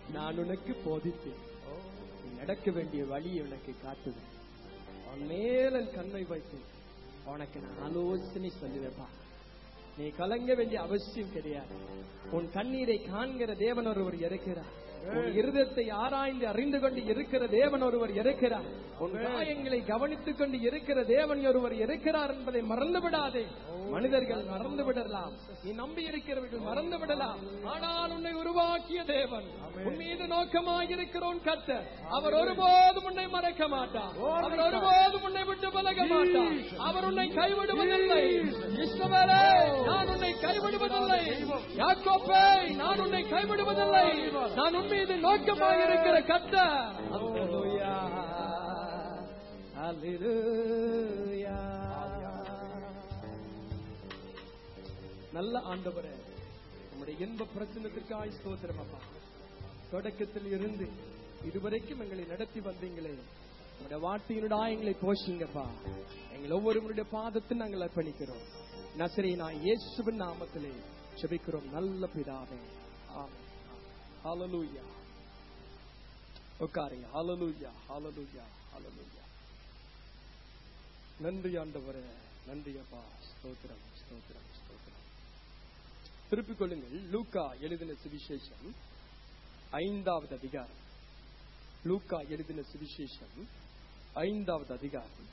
நான் உனக்கு போதித்தேன் நீ நடக்க வேண்டிய வழியை உனக்கு காட்டுவேன் அவன் மேல என் கண்ணை வைத்து உனக்கு நான் ஆலோசனை சொல்லுவேப்பா நீ கலங்க வேண்டிய அவசியம் கிடையாது உன் கண்ணீரை காண்கிற தேவன் ஒருவர் இருக்கிறார் உன் இருதயத்தை ஆராய்ந்து அறிந்து கொண்டு இருக்கிற தேவன் ஒருவர் இருக்கிறார் உன் காயங்களை கவனித்துக் கொண்டு இருக்கிற தேவன் ஒருவர் இருக்கிறார் என்பதை மறந்து விடாதே மனிதர்கள் மறந்து விடலாம் நீ நம்பி இருக்கிறவர்கள் மறந்து விடலாம் ஆனால் உன்னை உருவாக்கிய தேவன் உன் மீது நோக்கமாயிருக்கிறோன் கத்த அவர் ஒருபோதும் உன்னை மறக்க மாட்டார் அவர் ஒருபோதும் உன்னை விட்டு விலக மாட்டார் அவர் உன்னை கைவிடுவதில்லை இஸ்ரவேலே நான் உன்னை கைவிடுவதில்லை யாக்கோப்பே நான் உன்னை கைவிடுவதில்லை நான் உன் மீது நோக்கமாயிருக்கிற கத்த நல்ல ஆண்டவரே நம்முடைய இன்ப பிரச்சனத்திற்காய் ஸ்தோத்திரம் அப்பா தொடக்கத்தில் இருந்து இதுவரைக்கும் எங்களை நடத்தி வந்தீங்களே உங்களுடைய வார்த்தையினுடா எங்களை போஷிங்கப்பா எங்கள் ஒவ்வொருவருடைய பாதத்தில் நாங்கள் அர்ப்பணிக்கிறோம் நசரீனா இயேசுவின் நாமத்திலே ஜெபிக்கிறோம் நல்ல பிதாவே ஆமென் ஹalleluya உட்காருங்க ஹalleluya ஹalleluya ஹalleluya நன்றி ஆண்டவரே நன்றி அப்பா ஸ்தோத்திரம் ஸ்தோத்திரம் ஸ்தோத்திரம் திருப்பிக் கொள்ளுங்கள் லூக்கா எழுதின சுவிசேஷம் ஐந்தாவது அதிகாரம் லூக்கா எழுதின சுவிசேஷம் ஐந்தாவது அதிகாரம்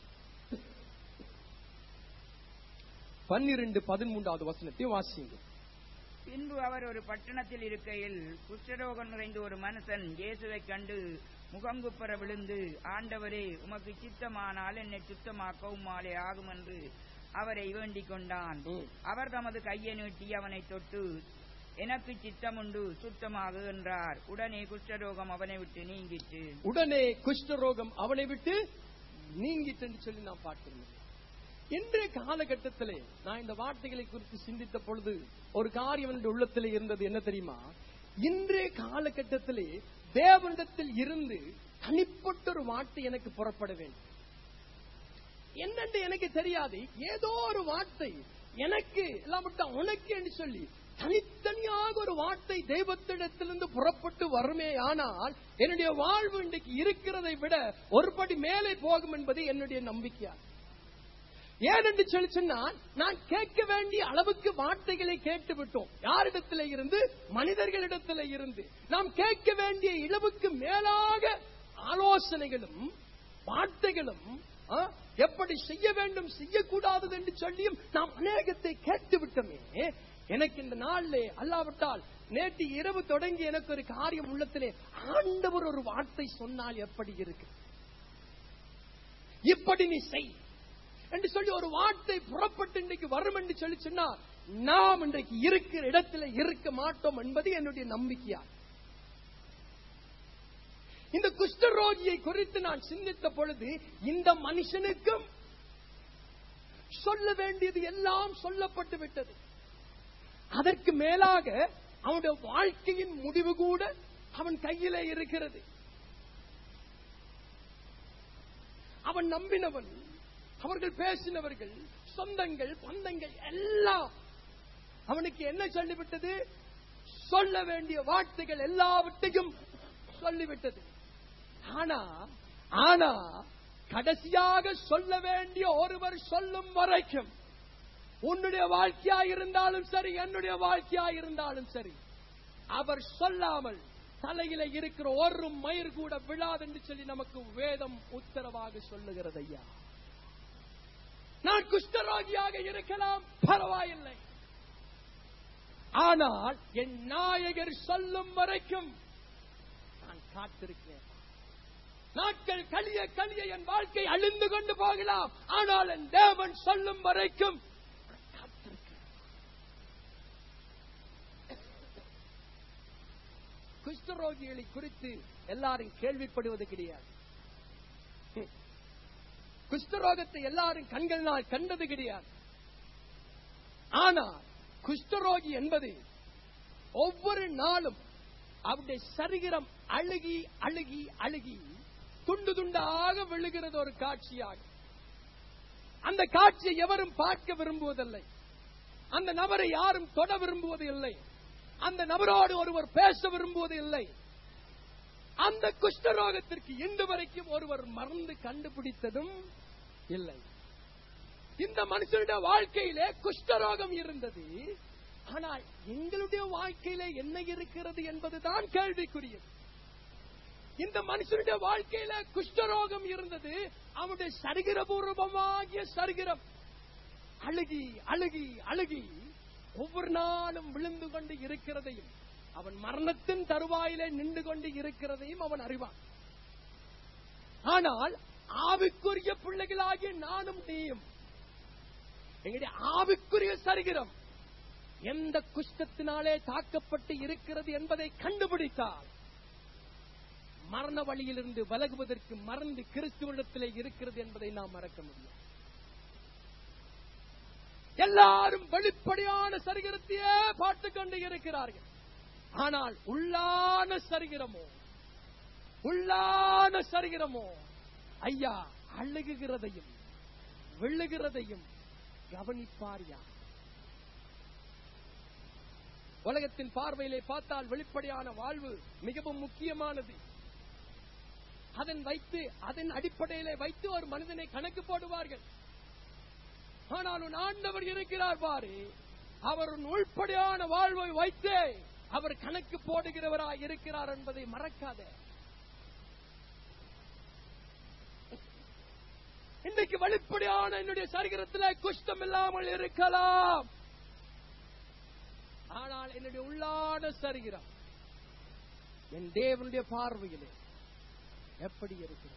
பன்னிரண்டு பதிமூன்றாவது வசனத்தை வாசிங்க பின்பு அவர் ஒரு பட்டணத்தில் இருக்கையில் குஷ்டரோகம் நிறைந்த ஒரு மனுஷன் இயேசுவைக் கண்டு முகங்குப்புற விழுந்து ஆண்டவரே உமக்கு சித்தமானால் என்னை சுத்தமாக்கவும் மாலே ஆகும் என்று அவரை வேண்டிக் கொண்டான் ம். அவர் தமது கையை நீட்டி அவனை தொட்டு எனக்கு சித்தமுண்டு சுத்தமாகு என்றார் உடனே குஷ்டரோகம் அவனை விட்டு நீங்கிற்று உடனே குஷ்டரோகம் அவனை விட்டு நீங்கிட்டு சொல்லி நான் பார்க்கிறேன் இன்றைய காலகட்டத்திலே நான் இந்த வார்த்தைகளை குறித்து சிந்தித்த பொழுது ஒரு காரியம் என்னுடைய உள்ளத்திலே இருந்தது என்ன தெரியுமா இன்றைய காலகட்டத்திலே தேவனிடத்தில் இருந்து தனிப்பட்ட ஒரு வார்த்தை எனக்கு புறப்பட வேண்டும் என்னென்று எனக்கு தெரியாது ஏதோ ஒரு வார்த்தை எனக்கு எல்லாம் விட்டா உனக்கு என்று சொல்லி தனித்தனியாக ஒரு வார்த்தை தெய்வத்திடத்திலிருந்து புறப்பட்டு வருமே ஆனால் என்னுடைய வாழ்வு இன்றைக்கு இருக்கிறதை விட ஒருபடி மேலே போகும் என்பது என்னுடைய நம்பிக்கையா ஏனென்று சொல்லி சொன்னால் நான் கேட்க வேண்டிய அளவுக்கு வார்த்தைகளை கேட்டு விட்டோம் யாரிடத்திலே இருந்து மனிதர்களிடத்திலே இருந்து நாம் கேட்க வேண்டிய அளவுக்கு மேலாக ஆலோசனைகளும் வார்த்தைகளும் ஆ, எப்படி செய்ய வேண்டும் செய்யக்கூடாது என்று சொல்லியும் நாம் அநேகத்தை கேட்டு விட்டோமே எனக்கு இந்த நாளிலே அல்லாவிட்டால் நேற்று இரவு தொடங்கி எனக்கு ஒரு காரியம் உள்ளத்திலே ஆண்டவர் ஒரு வார்த்தை சொன்னால் எப்படி இருக்கு இப்படி நீ செய் என்று சொல்லி ஒரு வார்த்தை புறப்பட்டு இன்றைக்கு வரும் என்று சொல்லி சொன்னால் நாம் இன்றைக்கு இருக்கிற இடத்துல இருக்க மாட்டோம் என்பது என்னுடைய நம்பிக்கையா இந்த குஷ்டரோகியை குறித்து நான் சிந்தித்த பொழுது இந்த மனுஷனுக்கும் சொல்ல வேண்டியது எல்லாம் சொல்லப்பட்டு விட்டது அதற்கு மேலாக அவனுடைய வாழ்க்கையின் முடிவு கூட அவன் கையிலே இருக்கிறது அவன் நம்பினவன் அவர்கள் பேசினவர்கள் சொந்தங்கள் பந்தங்கள் எல்லாம் அவனுக்கு என்ன சொல்லிவிட்டது சொல்ல வேண்டிய வார்த்தைகள் எல்லாவற்றையும் சொல்லிவிட்டது ஆனா ஆனா கடைசியாக சொல்ல வேண்டிய ஒருவர் சொல்லும் வரைக்கும் உன்னுடைய வாழ்க்கையா இருந்தாலும் சரி என்னுடைய வாழ்க்கையா இருந்தாலும் சரி அவர் சொல்லாமல் தலையில இருக்கிற ஒரு மயிர் கூட விழாது என்று சொல்லி நமக்கு வேதம் உத்தரவாக சொல்லுகிறது ஐயா நான் குஷ்டரோகியாக இருக்கலாம் பரவாயில்லை ஆனால் என் நாயகர் சொல்லும் வரைக்கும் நான் காத்திருக்கிறேன் நாட்கள் கழிய கழிய என் வாழ்க்கை அழிந்து கொண்டு போகலாம் ஆனால் என் தேவன் சொல்லும் வரைக்கும் நான் காத்திருக்கிறேன். குஷ்டரோகிகளை குறித்து எல்லாரும் கேள்விப்படுவது கிடையாது குஷ்டரோகத்தை எல்லாரும் கண்களினால் கண்டது கிடையாது ஆனால் குஷ்டரோகி என்பது ஒவ்வொரு நாளும் அவருடைய சரீரம் அழுகி அழுகி அழுகி துண்டு துண்டாக விழுகிறது ஒரு காட்சியாக அந்த காட்சியை எவரும் பார்க்க விரும்புவதில்லை அந்த நபரை யாரும் தொட விரும்புவது இல்லை அந்த நபரோடு ஒருவர் பேச விரும்புவது இல்லை அந்த குஷ்டரோகத்திற்கு இன்று வரைக்கும் ஒருவர் மருந்து கண்டுபிடித்ததும் இல்லை இந்த மனுஷனுடைய வாழ்க்கையிலே குஷ்டரோகம் இருந்தது ஆனால் எங்களுடைய வாழ்க்கையிலே என்ன இருக்கிறது என்பதுதான் கேள்விக்குரியது இந்த மனுஷனுடைய வாழ்க்கையில குஷ்டரோகம் இருந்தது அவனுடைய சரிகிரபூர்வமாகிய சரிகிரம் அழுகி அழுகி அழுகி ஒவ்வொரு நாளும் விழுந்து கொண்டு இருக்கிறதையும் அவன் மரணத்தின் தருவாயிலே நின்று கொண்டு இருக்கிறதையும் அவன் அறிவான் ஆனால் ஆவிக்குரிய பிள்ளைகளாகிய நானும் நீயும் எங்களுடைய ஆவிக்குரிய சரிகிரம் எந்த குஷ்டத்தினாலே தாக்கப்பட்டு இருக்கிறது என்பதை கண்டுபிடித்தால் மரண வழியிலிருந்து விலகுவதற்கு மறந்து கிறிஸ்துவனிடத்திலே இருக்கிறது என்பதை நாம் மறக்க முடியும் எல்லாரும் வெளிப்படையான சரிகிரத்தையே பார்த்துக் கொண்டு இருக்கிறார்கள் ஆனால் உள்ளான சரிகிரமோ உள்ளான சரிகிரமோ ஐயா அழுகுகிறதையும் விழுகிறதையும் கவனிப்பார் யார் உலகத்தின் பார்வையிலே பார்த்தால் வெளிப்படையான வாழ்வு மிகவும் முக்கியமானது அதன் வைத்து அதன் அடிப்படையிலே வைத்து ஒரு மனிதனை கணக்கு போடுவார்கள் ஆனால் உன் ஆண்டவர் இருக்கிறார் பாரு அவர் உன் உள்படையான வாழ்வை வைத்தே அவர் கணக்கு போடுகிறவராய் இருக்கிறார் என்பதை மறக்காத இன்றைக்கு வெளிப்படையான என்னுடைய சரீரத்தில் குஷ்டம் இல்லாமல் இருக்கலாம் ஆனால் என்னுடைய உள்ளான சரீரம் என் தேவனுடைய பார்வையிலே எப்படி இருக்கிறது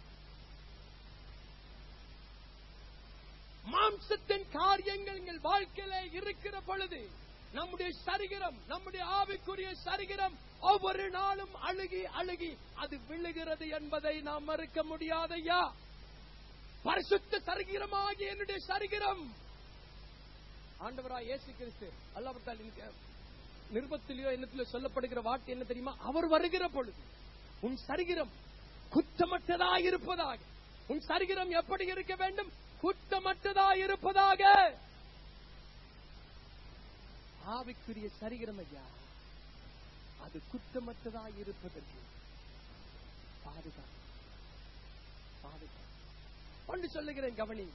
மாம்சத்தின் காரியங்கள் எங்கள் வாழ்க்கையில இருக்கிற பொழுது நம்முடைய சரீரம் நம்முடைய ஆவிக்குரிய சரீரம் ஒவ்வொரு நாளும் அழுகி அழுகி அது விழுகிறது என்பதை நாம் மறுக்க முடியாதையா பரிசுத்த சரீரமாகிய என்னுடைய சரீரம் ஆண்டவராய் இயேசு கிறிஸ்து அல்லாவிட்டால் நிருபத்திலேயோ என்னத்திலோ சொல்லப்படுகிற வார்த்தை என்ன தெரியுமா அவர் வருகிற பொழுது உன் சரீரம் குற்றமற்றதாய் இருப்பதாக உன் சரீரம் எப்படி இருக்க வேண்டும் குற்றமற்றதாய் இருப்பதாக ஆவிக்குரிய சரீரம் ஐயா அது குற்றமற்றதாய் இருப்பதற்கு பாதுகாப்பு பாதுகாப்பு ஒன்று சொல்லுகிறேன் கவனிங்க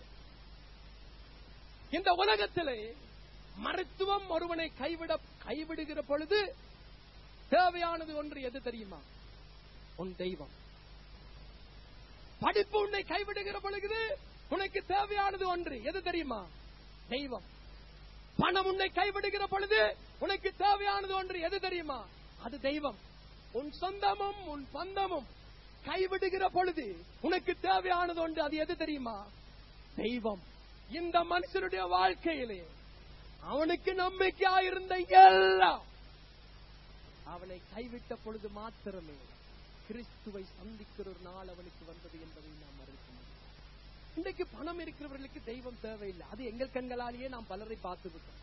இந்த உலகத்திலே மருத்துவம் ஒருவனை கைவிட கைவிடுகிற பொழுது தேவையானது ஒன்று எது தெரியுமா உன் தெய்வம் படிப்பு உன்னை கைவிடுகிற பொழுது உனக்கு தேவையானது ஒன்று எது தெரியுமா தெய்வம் பணம் உன்னை கைவிடுகிற பொழுது உனக்கு தேவையானது ஒன்று எது தெரியுமா அது தெய்வம் உன் சொந்தமும் உன் பந்தமும் கைவிடுகிற பொழுது உனக்கு தேவையானது ஒன்று அது எது தெரியுமா தெய்வம் இந்த மனுஷனுடைய வாழ்க்கையிலே அவனுக்கு நம்பிக்கையா இருந்த எல்லாம் அவனை கைவிட்ட பொழுது மாத்திரமே கிறிஸ்துவை சந்திக்கிற ஒரு நாள் அவனுக்கு வந்தது என்பதை நாம் மறுக்க முடியும் இன்றைக்கு பணம் இருக்கிறவர்களுக்கு தெய்வம் தேவையில்லை அது எங்கள் கண்களாலேயே நாம் பலரை பார்த்து விட்டோம்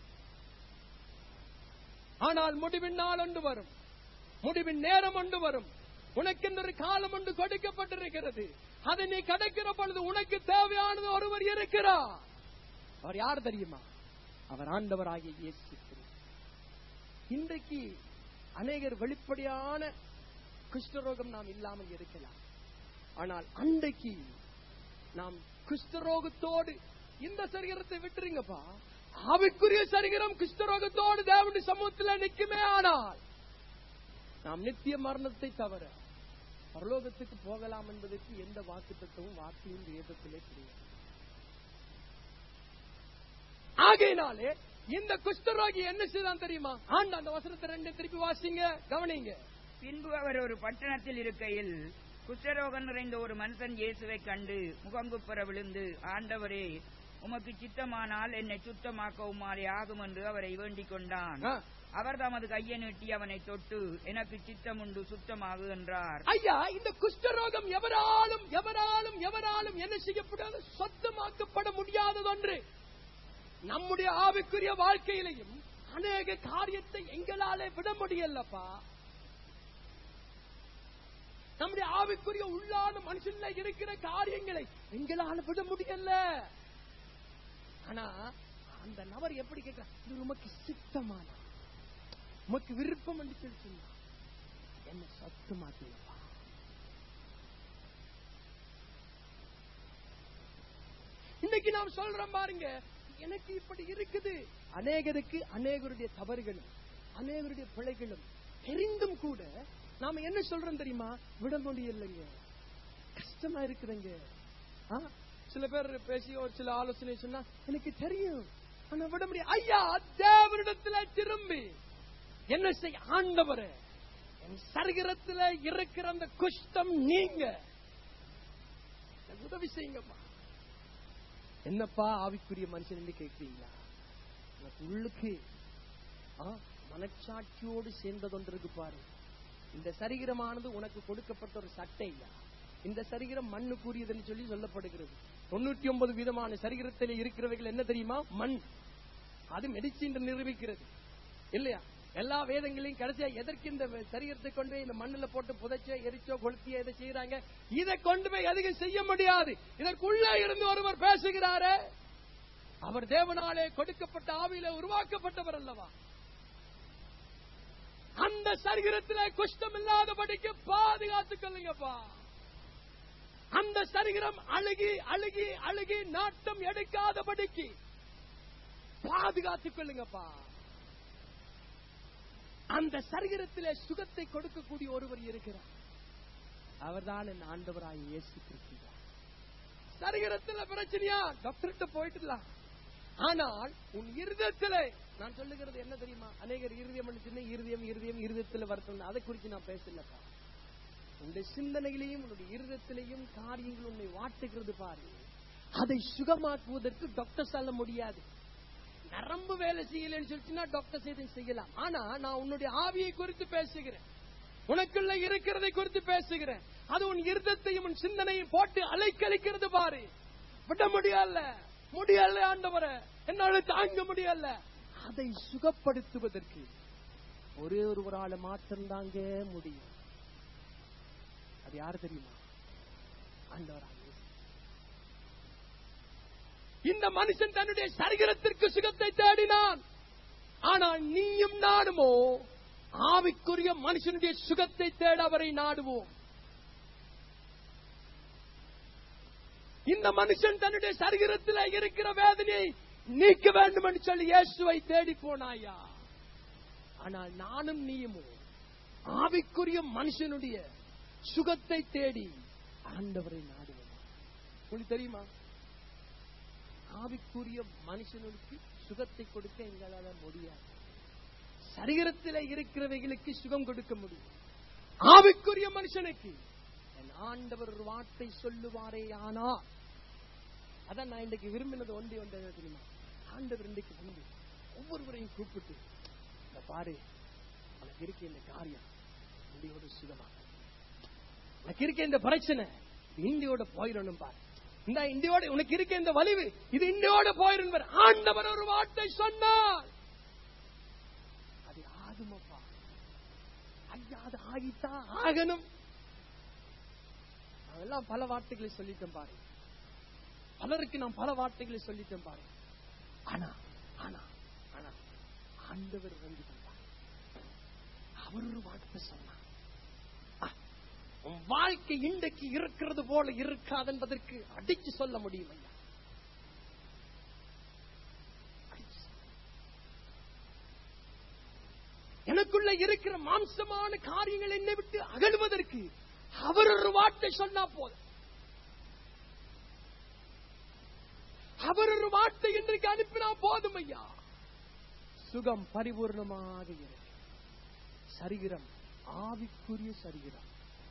ஆனால் முடிவின் நாள் ஒன்று வரும் முடிவின் நேரம் ஒன்று வரும் உனக்கு இந்த ஒரு காலம் ஒன்று கொடுக்கப்பட்டிருக்கிறது அதை நீ கிடைக்கிற பொழுது உனக்கு தேவையானது ஒருவர் இருக்கிறார் அவர் யார் தெரியுமா அவர் ஆண்டவராகிய இயேசு கிறிஸ்து. இன்றைக்கு அநேகர் வெளிப்படையான குஷ்டரோகம் நாம் இல்லாமல் இருக்கலாம் ஆனால் அன்றைக்கு நாம் குஷ்டரோகத்தோடு இந்த சரீரத்தை விட்டுருங்கப்பா ஆவிக்குரிய சரீரம் குஷ்டரோகத்தோடு தேவனுடைய சமூகத்தில் நிற்குமே ஆனால் நாம் நித்திய மரணத்தை தவிர பரலோகத்துக்கு போகலாம் என்பதற்கு எந்த வாக்குத்தத்தமும் வார்த்தையும் வேதத்திலே கிடையாது ஆகையினாலே இந்த குஷ்டரோகி என்ன செய்தான் தெரியுமா ஆண்டு அந்த வசனத்தை ரெண்டு திருப்பி வாசிங்க கவனிங்க பின்பு அவர் ஒரு பட்டணத்தில் இருக்கையில் குஷ்டரோகம் நிறைந்த ஒரு மனுஷன் இயேசுவை கண்டு முகங்குப்புற விழுந்து ஆண்டவரே உமக்கு சித்தமானால் என்னை சுத்தமாக்க உமாறே ஆகும் என்று அவரை வேண்டிக் கொண்டான் ஆ. அவர் தமது கையை நீட்டி அவனை தொட்டு எனக்கு சித்தம் உண்டு சுத்தமாகு என்றார் ஐயா இந்த குஷ்டரோகம் எவராலும் எவராலும் எவராலும் என்ன செய்யப்படாது சொத்தமாக்கப்பட முடியாதது ஒன்று நம்முடைய ஆவிக்குரிய வாழ்க்கையிலையும் அநேக காரியத்தை எங்களாலே விட முடியலப்பா நம்முடைய ஆவிக்குரிய உள்ளான மனுஷன்ல இருக்கிற காரியங்களை எங்களால விட முடியல ஆனா அந்த நபர் எப்படி கேட்கிறார் இது உமக்கு சித்தமான உமக்கு விருப்பம் என்று சொல்லி சொன்னா என்ன சத்துமாக்குங்கப்பா இன்னைக்கு நாம் சொல்றோம் பாருங்க எனக்கு இப்படி இருக்குது அநேகருக்கு அநேகருடைய தவறுகளும் அநேகருடைய பிழைகளும் தெரிந்தும் கூட நாம என்ன சொல்றோம் தெரியுமா விட முடியலைங்க கஷ்டமா இருக்குதுங்க ஆ? சில பேர் பேசி ஒரு சில ஆலோசனை சொன்னா எனக்கு தெரியும் ஆனா விட முடியும் ஐயா தேவனிடத்துல திரும்பி என்ன செய்ய ஆண்டவரே என் சரீரத்துல இருக்கிற அந்த குஷ்டம் நீங்க எனக்கு உதவி செய்யுங்கப்பா என்னப்பா ஆவிக்குரிய மனுஷன் என்று கேட்கிறீங்களா உனக்கு உள்ளுக்கு ஆ, மனச்சாட்சியோடு சேர்ந்ததொன்று இருக்கு பாரு இந்த சரீரமானது உனக்கு கொடுக்கப்பட்ட ஒரு சட்டை இல்ல இந்த சரீரம் மண்ணுக்குரியதுன்னு சொல்லி சொல்லப்படுகிறது தொண்ணூத்தி ஒன்பது விதமான சரீரத்தில் இருக்கிறவைகள் என்ன தெரியுமா மண் அது மெடிசின் நிரூபிக்கிறது இல்லையா எல்லா வேதங்களையும் கடைசியா எதற்கு இந்த சரீரத்தை கொண்டு போய் இந்த மண்ணுல போட்டு புதைச்சோ எரிச்சோ கொளுத்தியோ இதை செய்யறாங்க இதை கொண்டு போய் அதிகம் செய்ய முடியாது இதற்குள்ளே இருந்து ஒருவர் பேசுகிறாரே அவர் தேவனாலே கொடுக்கப்பட்ட ஆவியில உருவாக்கப்பட்டவர் அல்லவா அந்த சரீரத்திலே குஷ்டம் இல்லாதபடிக்கு பாதுகாத்துக் கொள்ளுங்கப்பா அந்த சரீரம் அழுகி அழுகி அழுகி நாட்டம் எடுக்காதபடிக்கு பாதுகாத்துக் கொள்ளுங்கப்பா அந்த சரீரத்திலே சுகத்தை கொடுக்கக்கூடிய ஒருவர் இருக்கிறார் அவர்தான் என் ஆண்டவராய் இயேசு கிறிஸ்து சரீரத்துல பிரச்சனையா டாக்டர்கிட்ட போயிட்டுலாம் ஆனால் உன் இருதயத்திலே நான் சொல்லுகிறது என்ன தெரியுமா அநேகர் இருதயம் சின்ன இருதயம் இருதயம் இருதயத்துல வருத்தம் அதை குறித்து நான் பேசலப்பா உன்னுடைய சிந்தனையிலையும் உன்னுடைய இருதயத்திலையும் காரியங்கள் உன்னை வாட்டுகிறது பாரு அதை சுகமாக்குவதற்கு டாக்டர் சொல்ல முடியாது நரம்பு வேலை செய்யலன்னு சொல்லிச்சுன்னா டாக்டர் செய்து செய்யலாம் ஆனா நான் உன்னுடைய ஆவியை குறித்து பேசுகிறேன் உனக்குள்ள இருக்கிறதை குறித்து பேசுகிறேன் அது உன் இருதத்தையும் உன் சிந்தனையும் போட்டு அலைக்கழிக்கிறது பாரு விட முடியல முடியல ஆண்டவர என்னால தாங்க முடியல அதை சுகப்படுத்துவதற்கு ஒரே ஒருவரால மாத்திரம்தாங்க முடியும் அது யார் தெரியுமா ஆண்டவராக இந்த மனுஷன் தன்னுடைய சரீரத்திற்கு சுகத்தை தேடினான் ஆனால் நீயும் நாடுமோ ஆவிக்குரிய மனுஷனுடைய சுகத்தை தேட அவரை நாடுவோம் இந்த மனுஷன் தன்னுடைய சரீரத்தில் இருக்கிற வேதனையை நீக்க வேண்டும் என்று சொல்லி இயேசுவை தேடி போனாயா ஆனால் நானும் நீயுமோ ஆவிக்குரிய மனுஷனுடைய சுகத்தை தேடி ஆண்டவரை நாடுவோம் உங்களுக்கு தெரியுமா ஆவிக்குரிய மனுஷனுக்கு சுகத்தை கொடுக்க எங்களால முடியாது சரீரத்தில் இருக்கிறவைகளுக்கு சுகம் கொடுக்க முடியும் ஆவிக்குரிய மனுஷனுக்கு என் ஆண்டவர் ஒரு வார்த்தை சொல்லுவாரே ஆனா அதான் நான் இன்றைக்கு விரும்பினது ஒன்றே ஒன்று என்ன தெரியுமா ஆண்டவர் இன்றைக்கு வந்து ஒவ்வொருவரையும் கூப்பிட்டு இந்த பாரு உனக்கு இருக்க இந்த காரியம் இந்தியோட சுகமாக உனக்கு இருக்க இந்த பிரச்சனை இந்தியோட போயிடணும் பாரு இந்த இந்தியோட உனக்கு இருக்க இந்த வலிவு இது இந்தியோட போயிரும் பாரு. ஆண்டவர் ஒரு வார்த்தை சொன்னார் அது ஆகுமப்பா ஐயா அது ஆகித்தான் ஆகணும் நாங்கெல்லாம் பல வார்த்தைகளை சொல்லிட்டோம் பாரு பலருக்கு நான் பல வார்த்தைகளை சொல்லிட்டேன் பாரு ஆனா ஆனா ஆனா ஆண்டவர் வந்து தந்தார் அவர் ஒரு வார்த்தை சொன்னார் ஆ, உன் வாழ்க்கை இன்றைக்கு இருக்கிறது போல இருக்காது என்பதற்கு அடிச்சு சொல்ல முடியும் ஐயா அடிச்சு சொல்ல. எனக்குள்ள இருக்கிற மாம்சமான காரியங்கள் என்னை விட்டு அகழுவதற்கு அவர் ஒரு வார்த்தை சொன்னா போதும் அவர் ஒரு வார்த்தை இன்றைக்கு அனுப்பினா போதும் ஐயா சுகம் பரிபூர்ணமாக இருக்கு சரீரம் ஆவிக்குரிய சரீரம்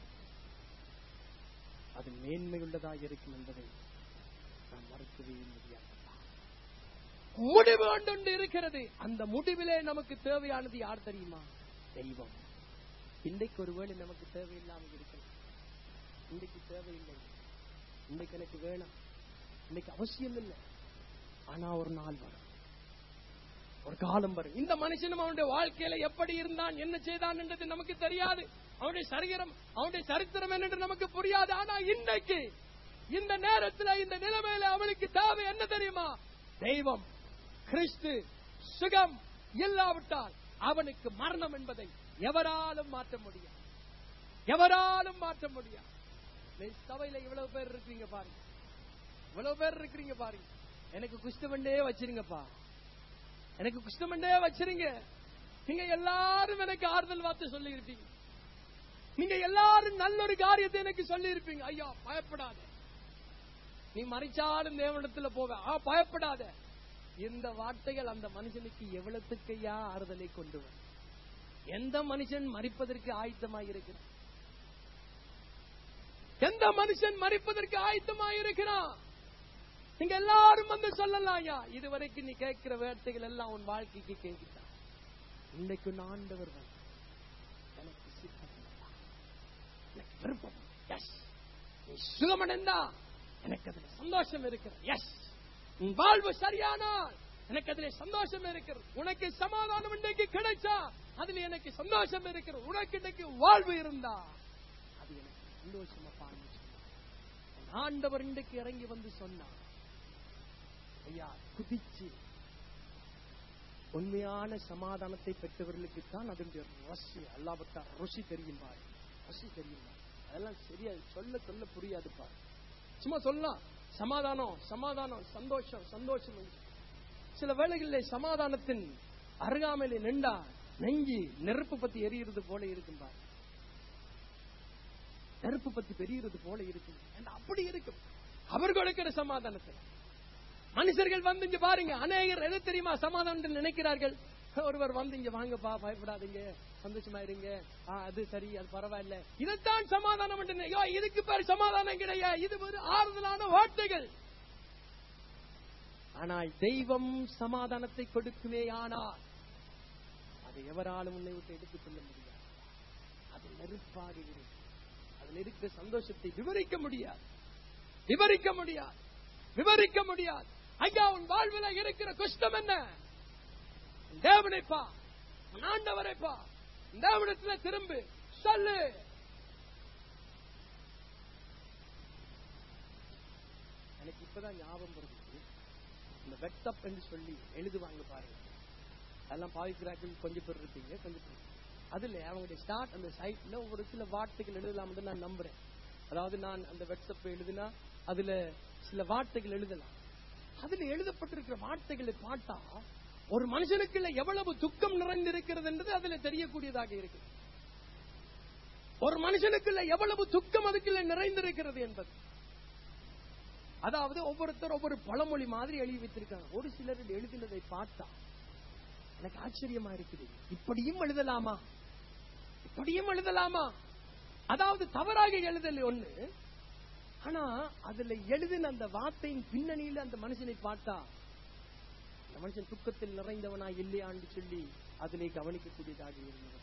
அது மேன்மையுள்ளதாக இருக்கும் என்பதை நாம் மறுக்கவே முடியாது முடிவு ஒன்று இருக்கிறது அந்த முடிவிலே நமக்கு தேவையானது யார் தெரியுமா தெய்வம் இன்றைக்கு ஒருவேளை நமக்கு தேவையில்லாமல் இருக்கலாம் இன்றைக்கு தேவையில்லை இன்றைக்கு எனக்கு வேணாம் இன்னைக்கு அவசியம் இல்லை ஆனா ஒரு நாள் வரும் ஒரு காலம் வரும் இந்த மனுஷனும் அவனுடைய வாழ்க்கையில எப்படி இருந்தான் என்ன செய்தான் என்றது நமக்கு தெரியாது அவனுடைய சரீரம் அவனுடைய சரித்திரம் என்னென்று நமக்கு புரியாது ஆனா இன்னைக்கு இந்த நேரத்துல இந்த நிலைமையில அவனுக்கு தேவை என்ன தெரியுமா தெய்வம் கிறிஸ்து சுகம் இல்லாவிட்டால் அவனுக்கு மரணம் என்பதை எவராலும் மாற்ற முடியாது எவராலும் மாற்ற முடியாது இந்த சபையில இவ்வளவு பேர் இருக்கீங்க பாருங்க இவ்வளவு பேர் இருக்கிறீங்க பாருங்க எனக்கு குஷ்டமண்டே வச்சிருங்கப்பா எனக்கு குஷ்டமண்டே வச்சிருங்க நீங்க எல்லாரும் எனக்கு ஆறுதல் வார்த்தை சொல்லி இருப்பீங்க நீங்க எல்லாரும் நல்ல ஒரு காரியத்தை எனக்கு சொல்லி இருப்பீங்க ஐயா பயப்படாத நீ மறைச்சாலும் தேவனிடத்துல போவ ஆ பயப்படாத இந்த வார்த்தைகள் அந்த மனுஷனுக்கு எவ்வளவுக்கையா ஆறுதலை கொண்டு வரும் எந்த மனுஷன் மறிப்பதற்கு ஆயத்தமாய் இருக்கிறான் எந்த மனுஷன் மறிப்பதற்கு ஆயத்தமாய் இருக்கிறான் நீங்க எல்லாரும் வந்து சொல்லலாம் ஐயா இதுவரைக்கும் நீ கேட்கிற வார்த்தைகள் எல்லாம் உன் வாழ்க்கைக்கு கேட்கிறான் இன்னைக்கு உன் ஆண்டவர் வந்து எனக்கு சித்தம் இல்லைப்பா. எனக்கு விருப்பம் எஸ் நீ சுகமடைந்தா எனக்கு அதுல சந்தோஷம் இருக்கிறது எஸ் உன் வாழ்வு சரியானால் எனக்கு அதுல சந்தோஷம் இருக்கிறது உனக்கு சமாதானம் இன்றைக்கு கிடைச்சா அதுல எனக்கு சந்தோஷம் இருக்கிறது உனக்கு இன்னைக்கு வாழ்வு இருந்தா அது எனக்கு சந்தோஷமா பாருங்க ஆண்டவர் இன்றைக்கு இறங்கி வந்து சொன்னார் ஐயா குதிச்சு உண்மையான சமாதானத்தை பெற்றவர்களுக்கு தான் அதனுடைய ருசி அல்லாபத்தா ருசி தெரியும் பாரு ருசி தெரியும் பாரு. அதெல்லாம் சரியா சொல்ல சொல்ல புரியாது பாரு சும்மா சொல்லலாம் சமாதானம் சமாதானம் சந்தோஷம் சந்தோஷம் என்று. சில வேளைகளில் சமாதானத்தின் அருகாமையில நின்றா நெஞ்சி நெருப்பு பத்தி எரியிறது போல இருக்கும் பாரு நெருப்பு பத்தி பெரியது போல இருக்கும் ஏன்னா அப்படி இருக்கும் அவர் கொடுக்கிற சமாதானத்தில் மனுஷர்கள் வந்து இங்க பாருங்க அநேகர் எது தெரியுமா சமாதானம் நினைக்கிறார்கள் ஒருவர் வந்து இங்க வாங்கப்பா பயப்படாதீங்க சந்தோஷமா இருங்க ஆ, அது சரி அது பரவாயில்ல இதைத்தான் சமாதானம் என்று நினை- ஐயோ, இதுக்கு பேர் சமாதானம் கிடையாது இது ஒரு ஆறுதலான வார்த்தைகள் ஆனால் தெய்வம் சமாதானத்தை கொடுக்குமே ஆனால் அதை எவராலும் உன்னை விட்டு எடுத்துக் கொள்ள முடியாது அது நெருப்பாக இருக்கும் அதில் இருக்கிற சந்தோஷத்தை விவரிக்க முடியாது விவரிக்க முடியாது விவரிக்க முடியாது ஐயா உன் வாழ்வில இருக்கிற குஷ்டம் என்ன தேவனைப்பா ஆண்டவரைப்பா தேவனத்துல திரும்பு சொல்லு எனக்கு இப்பதான் ஞாபகம் வருது இந்த வெட்டப் என்று சொல்லி எழுதுவாங்க பாருங்க அதெல்லாம் பாவிக்கிறாக்கள் கொஞ்சம் பேர் இருப்பீங்க கொஞ்சம் பேர் அதுல அவங்களுடைய ஸ்டார்ட் அந்த சைட்ல ஒரு சில வார்த்தைகள் எழுதலாம் நான் நம்புறேன் அதாவது நான் அந்த வெட்சப் எழுதினா அதுல சில வார்த்தைகள் எழுதலாம் அதுல எழுதப்பட்டிருக்கிற வார்த்தைகளை பார்த்தா ஒரு மனுஷனுக்குள்ள எவ்வளவு துக்கம் நிறைந்திருக்கிறது என்பது அதுல தெரியக்கூடியதாக இருக்கு ஒரு மனுஷனுக்குள்ள எவ்வளவு துக்கம் அதுக்குள்ள நிறைந்திருக்கிறது என்பது அதாவது ஒவ்வொருத்தர் ஒவ்வொரு பழமொழி மாதிரி எழுதி வைத்திருக்காங்க ஒரு சிலர் எழுதினதை பார்த்தா எனக்கு ஆச்சரியமா இருக்குது இப்படியும் எழுதலாமா இப்படியும் எழுதலாமா அதாவது தவறாக எழுதல் ஒண்ணு ஆனா அதுல எழுதின அந்த வார்த்தையின் பின்னணியில அந்த மனுஷனை பார்த்தா அந்த மனுஷன் துக்கத்தில் நிறைந்தவனா இல்லையான்னு சொல்லி அதிலே கவனிக்கக்கூடியதாக இருந்தது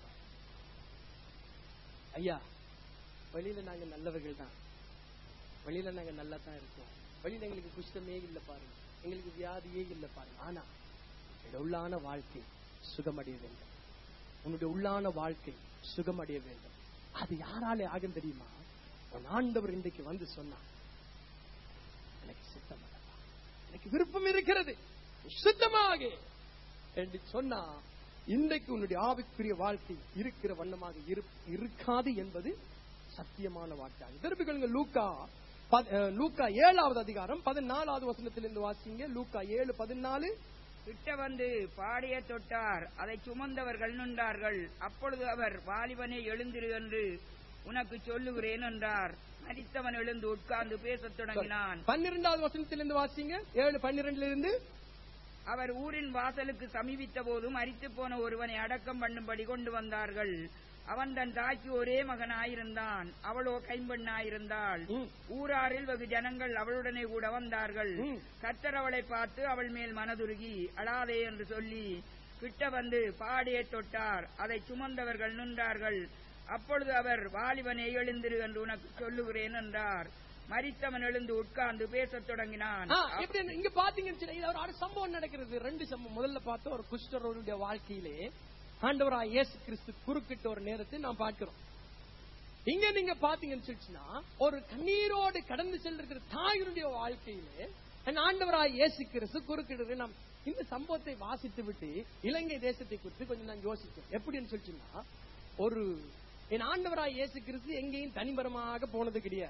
ஐயா வெளியில நாங்க நல்லவர்கள் தான் வெளியில நாங்க நல்லா தான் இருக்கோம் வெளியில எங்களுக்கு குஷ்டமே இல்லை பாருங்க எங்களுக்கு வியாதியே இல்லை பாருங்க ஆனா என்னுடைய உள்ளான வாழ்க்கை சுகமடைய வேண்டும் உன்னுடைய உள்ளான வாழ்க்கை சுகமடைய வேண்டும் அது யாராலே ஆகும் தெரியுமா உன் ஆண்டவர் இன்றைக்கு வந்து சொன்னார் எனக்கு சித்தம் அல்லவா? எனக்கு விருப்பம் இருக்கிறது சுத்தமாக என்று சொன்னா இன்றைக்கு உன்னுடைய ஆவிக்குரிய வாழ்க்கை இருக்கிற வண்ணமாக இரு- இருக்காது என்பது சத்தியமான வார்த்தை திருப்பி கொள்ளுங்க லூக்கா பத்- அஹ், லூக்கா ஏழாவது அதிகாரம் பதினாலாவது வசனத்திலிருந்து வாசிங்க லூக்கா ஏழு பதினாலு கிட்ட வந்து பாடைய தொட்டார் அதை சுமந்தவர்கள் நின்றார்கள் அப்பொழுது அவர் வாலிபனே எழுந்திரு என்று உனக்கு சொல்லுகிறேன் என்றார் மரித்தவன் எழுந்து உட்கார்ந்து பேசத் தொடங்கினான் பன்னிரெண்டாவது வசனத்திலிருந்து வாசிங்க ஏழு பன்னிரெண்டுல இருந்து அவர் ஊரின் வாசலுக்கு சமீபித்த போது மரித்து போன ஒருவனை அடக்கம் பண்ணும்படி கொண்டு வந்தார்கள் அவன் தன் தாய்க்கு ஒரே மகனாயிருந்தான் அவளோ கைம்பெண்ணாயிருந்தாள் ம். ஊராரில் வெகு ஜனங்கள் அவளுடனே கூட வந்தார்கள் ம். கர்த்தர் அவளை பார்த்து அவள் மேல் மனதுருகி அழாதே என்று சொல்லி கிட்ட வந்து பாடியை தொட்டார் அதை சுமந்தவர்கள் நின்றார்கள் அப்பொழுது அவர் வாலிபனை எழுந்திரு என்று உனக்கு சொல்லுகிறேன் என்றார் மரித்தவன் எழுந்து உட்கார்ந்து பேசத் தொடங்கினான் ஆ, எப்படி இங்க பாத்தீங்கன்னு சொன்னா, இது ஒரு அட சம்பவம் நடக்கிறது ரெண்டு சம்பவம் முதல்ல பார்த்த ஒரு குஷ்டரோடைய வாழ்க்கையிலே ஆண்டவராய் இயேசு கிறிஸ்து குறுக்கிட்ட ஒரு நேரத்தை நாம் பார்க்கிறோம் இங்க நீங்க பாத்தீங்கன்னு சொல்லிச்சுன்னா ஒரு கண்ணீரோடு கடந்து செல்லிருக்கிற தாயினுடைய வாழ்க்கையிலே என் ஆண்டவராய் இயேசு கிறிஸ்து குறுக்கிடுறது நாம் இந்த சம்பவத்தை வாசித்து விட்டு இலங்கை தேசத்தை குறித்து கொஞ்சம் நான் யோசிச்சேன் எப்படின்னு சொல்லிச்சுன்னா ஒரு என் ஆண்டவராய் இயேசு கிறிஸ்து எங்கேயும் தனிமரமாக போனது கிடையாது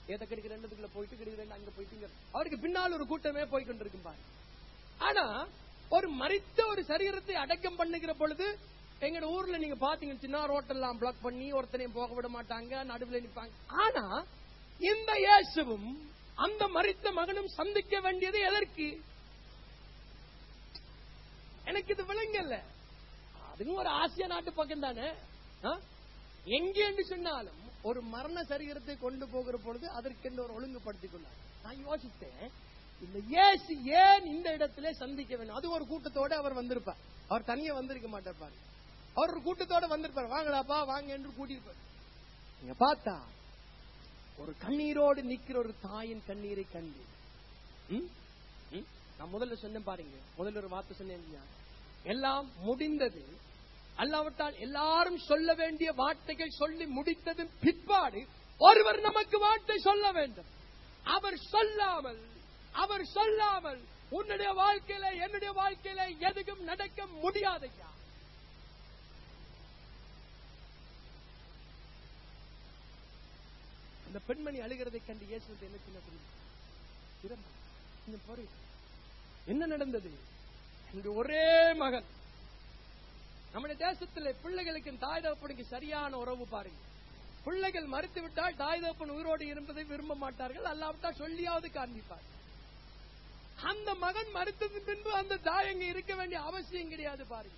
ஏத கிடைக்கிற ரெண்டுக்குள்ள போயிட்டு கிடைக்கிற ரெண்டு அங்க போயிட்டு இங்க. அவருக்கு பின்னால் ஒரு கூட்டமே போய் கொண்டிருக்கும் பாரு ஆனா ஒரு மரித்த ஒரு சரீரத்தை அடக்கம் பண்ணுகிற பொழுது எங்க ஊர்ல நீங்க பாத்தீங்கன்னா சின்ன ரோட்டெல்லாம் பிளாக் பண்ணி ஒருத்தனையும் போக விட மாட்டாங்க நடுவுல நிப்பாங்க ஆனா இந்த இயேசுவும் அந்த மரித்த மகனும் சந்திக்க வேண்டியது எதற்கு எனக்கு இது விளங்கல அதுவும் ஒரு ஆசிய நாட்டு பக்கம் தானே எங்கே என்று சொன்னாலும் ஒரு மரண சரீரத்தை கொண்டு போகிற பொழுது அதற்கென்று ஒரு ஒழுங்குபடுத்திக் கொண்டார் நான் யோசித்தேன் இந்த இயேசு ஏன் இந்த இடத்துல சந்திக்க வேண்டும் அது ஒரு கூட்டத்தோட அவர் வந்திருப்பார் அவர் தனியா வந்திருக்க மாட்டார் பாருங்க அவர் ஒரு கூட்டத்தோட வந்திருப்பார் வாங்கடாப்பா வாங்க என்று கூட்டியிருப்பார் நீங்க பார்த்தா ஒரு கண்ணீரோடு நிக்கிற ஒரு தாயின் கண்ணீரை கண்டு ம்? ம்? நான் முதல்ல சொன்னேன் பாருங்க முதல்ல ஒரு வார்த்தை சொன்னேன் இல்லையா? எல்லாம் முடிந்தது அல்லாவிட்டால் எல்லாரும் சொல்ல வேண்டிய வார்த்தைகள் சொல்லி முடித்ததும் பிற்பாடு ஒருவர் நமக்கு வார்த்தை சொல்ல வேண்டும் அவர் சொல்லாமல் அவர் சொல்லாமல் உன்னுடைய வாழ்க்கையில என்னுடைய வாழ்க்கையில எதுவும் நடக்க முடியாதையா அந்த பெண்மணி அழுகிறதை கண்டு இயேசுக்கு என்ன சின்ன தெரியும் கொஞ்சம் பாரு. என்ன நடந்தது என்னுடைய ஒரே மகன் நம்முடைய தேசத்தில் பிள்ளைகளுக்கு தாய் தகப்பனுக்கு சரியான உறவு பாருங்க பிள்ளைகள் மறுத்து விட்டால் தாய் தகப்பன் உயிரோடு இருப்பதை விரும்ப மாட்டார்கள் அல்லாவிட்டால் சொல்லியாவது காண்பிப்பார் அந்த மகன் மறுத்தது பின்பு அந்த தாய் அங்க இருக்க வேண்டிய அவசியம் கிடையாது பாருங்க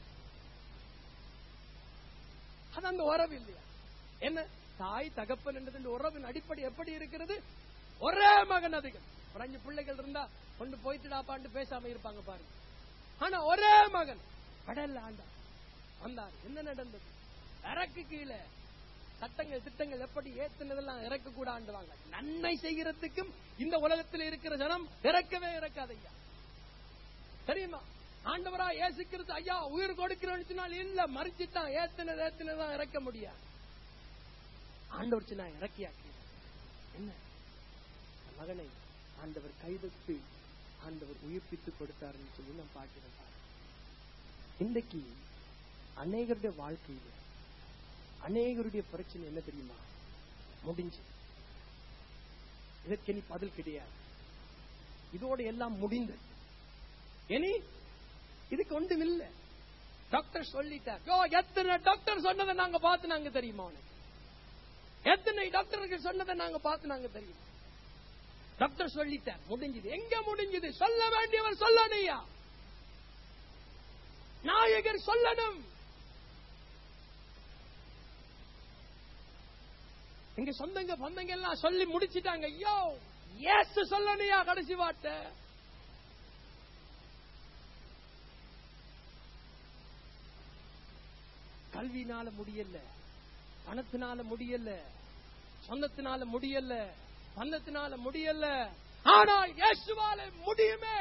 அது அந்த உறவு இல்லையா என்ன தாய் தகப்பன் என்றது உறவின் அடிப்படை எப்படி இருக்கிறது ஒரே மகன் அதிகம் ஒரு அஞ்சு பிள்ளைகள் இருந்தா கொண்டு போயிட்டுடாப்பான்னு பேசாம இருப்பாங்க பாருங்க ஆனா ஒரே மகன் கடல்ல ஆண்டா வந்தார் என்ன நடந்தது இறக்கு கீழே சட்டங்கள் திட்டங்கள் எப்படி ஏத்துனதெல்லாம் இறக்க கூட ஆண்டுவாங்க நன்மை செய்கிறதுக்கும் இந்த உலகத்தில் இருக்கிற ஜனம் இறக்கவே இறக்காதையா தெரியுமா ஆண்டவரா ஏசுக்கிறது ஐயா உயிர் கொடுக்கிறோம்னு சொன்னால் இல்ல மறிச்சுட்டான் ஏத்தினது ஏத்தினதான் இறக்க முடியாது ஆண்டவர் சொன்னா இறக்கியாக்கி என்ன அந்த மகனை ஆண்டவர் கைவிட்டு ஆண்டவர் உயிர்ப்பித்து கொடுத்தாருன்னு சொல்லி நான் பார்க்கிறேன் பாருங்க. இன்றைக்கு அநேகருடைய வாழ்க்கையில அநேகருடைய பிரச்சனை என்ன தெரியுமா முடிஞ்சு இதற்கு இனி பதில் கிடையாது இதோட எல்லாம் முடிந்தது இனி இதுக்கு ஒன்றும் இல்ல டாக்டர் சொல்லிட்டார் யோ, எத்தனை டாக்டர் சொன்னதை நாங்க பார்த்து நாங்க தெரியுமா உனக்கு எத்தனை டாக்டர்கள் சொன்னதை நாங்க பார்த்து நாங்க தெரியுமா டாக்டர் சொல்லிட்டார் முடிஞ்சது எங்க முடிஞ்சது சொல்ல வேண்டியவர் சொல்லணையா நாயகர் சொல்லணும் எங்க சொந்தங்க பந்தங்க எல்லாம் சொல்லி முடிச்சிட்டாங்க ஐயோ ஏசு சொல்லணையா கடைசி வார்த்தை கல்வினால முடியல பணத்தினால முடியல சொந்தத்தினால முடியல பந்தத்தினால முடியல ஆனால் இயேசுவால முடியுமே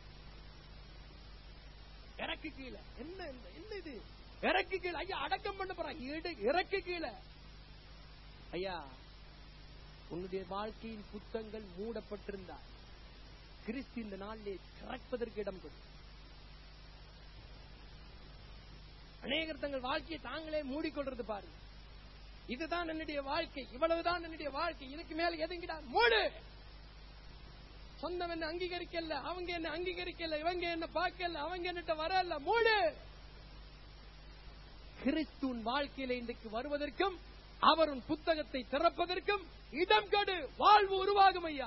இறக்கு கீழே என்ன இந்த- என்ன இது இறக்கு கீழே ஐயா அடக்கம் பண்ண போறான் இடு- இறக்கு கீழே ஐயா உன்னுடைய வாழ்க்கையின் புத்தங்கள் மூடப்பட்டிருந்தால் கிறிஸ்து இந்த நாளிலே திறப்பதற்கு இடம் கொடு அநேகர் தங்கள் வாழ்க்கையை தாங்களே மூடிக்கொள்றது பாருங்க இதுதான் என்னுடைய வாழ்க்கை இவ்வளவுதான் என்னுடைய வாழ்க்கை இதுக்கு மேல எதுங்கிடா மூடு சொந்தம் என்ன அங்கீகரிக்கல அவங்க என்ன அங்கீகரிக்கல இவங்க என்ன பார்க்கல அவங்க என்னட்ட வரல மூடு கிறிஸ்துவின் வாழ்க்கையில இன்றைக்கு வருவதற்கும் அவர் உன் புத்தகத்தை திறப்பதற்கும் இடம் கடு வாழ்வு உருவாகும் ஐயா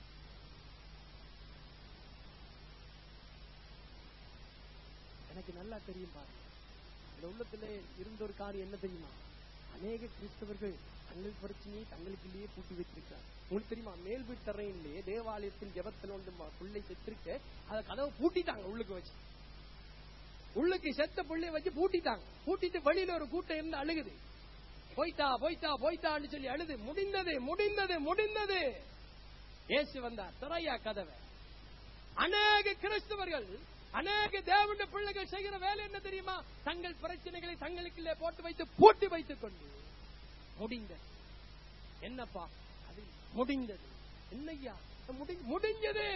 எனக்கு நல்லா தெரியும் பாருங்க இந்த உள்ளத்திலே இருந்த ஒரு காரியம் என்ன தெரியுமா அநேக கிறிஸ்தவர்கள் தங்கள் பிரச்சனையை தங்களுக்குள்ளேயே பூட்டி வச்சிருக்காங்க உங்களுக்கு தெரியுமா மேல் வீட்டு தரையிலேயே தேவாலயத்தின் ஜெபத்தில் ஒன்று ம- பிள்ளை செத்திருக்க அதை கதவை பூட்டிட்டாங்க உள்ளுக்கு வச்சு உள்ளுக்கு செத்த பிள்ளைய வச்சு பூட்டிட்டாங்க பூட்டிட்டு வெளியில ஒரு கூட்டம் இருந்து அழுகுது போய்த்தா போய்த்தா போய்த்தான்னு சொல்லி அழுது முடிந்தது முடிந்தது முடிந்தது இயேசு வந்தார் திரையா கதவை அநேக கிறிஸ்தவர்கள் அநேக தேவனுடைய பிள்ளைகள் செய்கிற வேலை என்ன தெரியுமா தங்கள் பிரச்சனைகளை தங்களுக்குள்ளே போட்டு வைத்து பூட்டி வைத்துக் கொண்டு முடிந்தது என்னப்பா அது முடிந்தது என்னய்யா முடி- முடிஞ்சது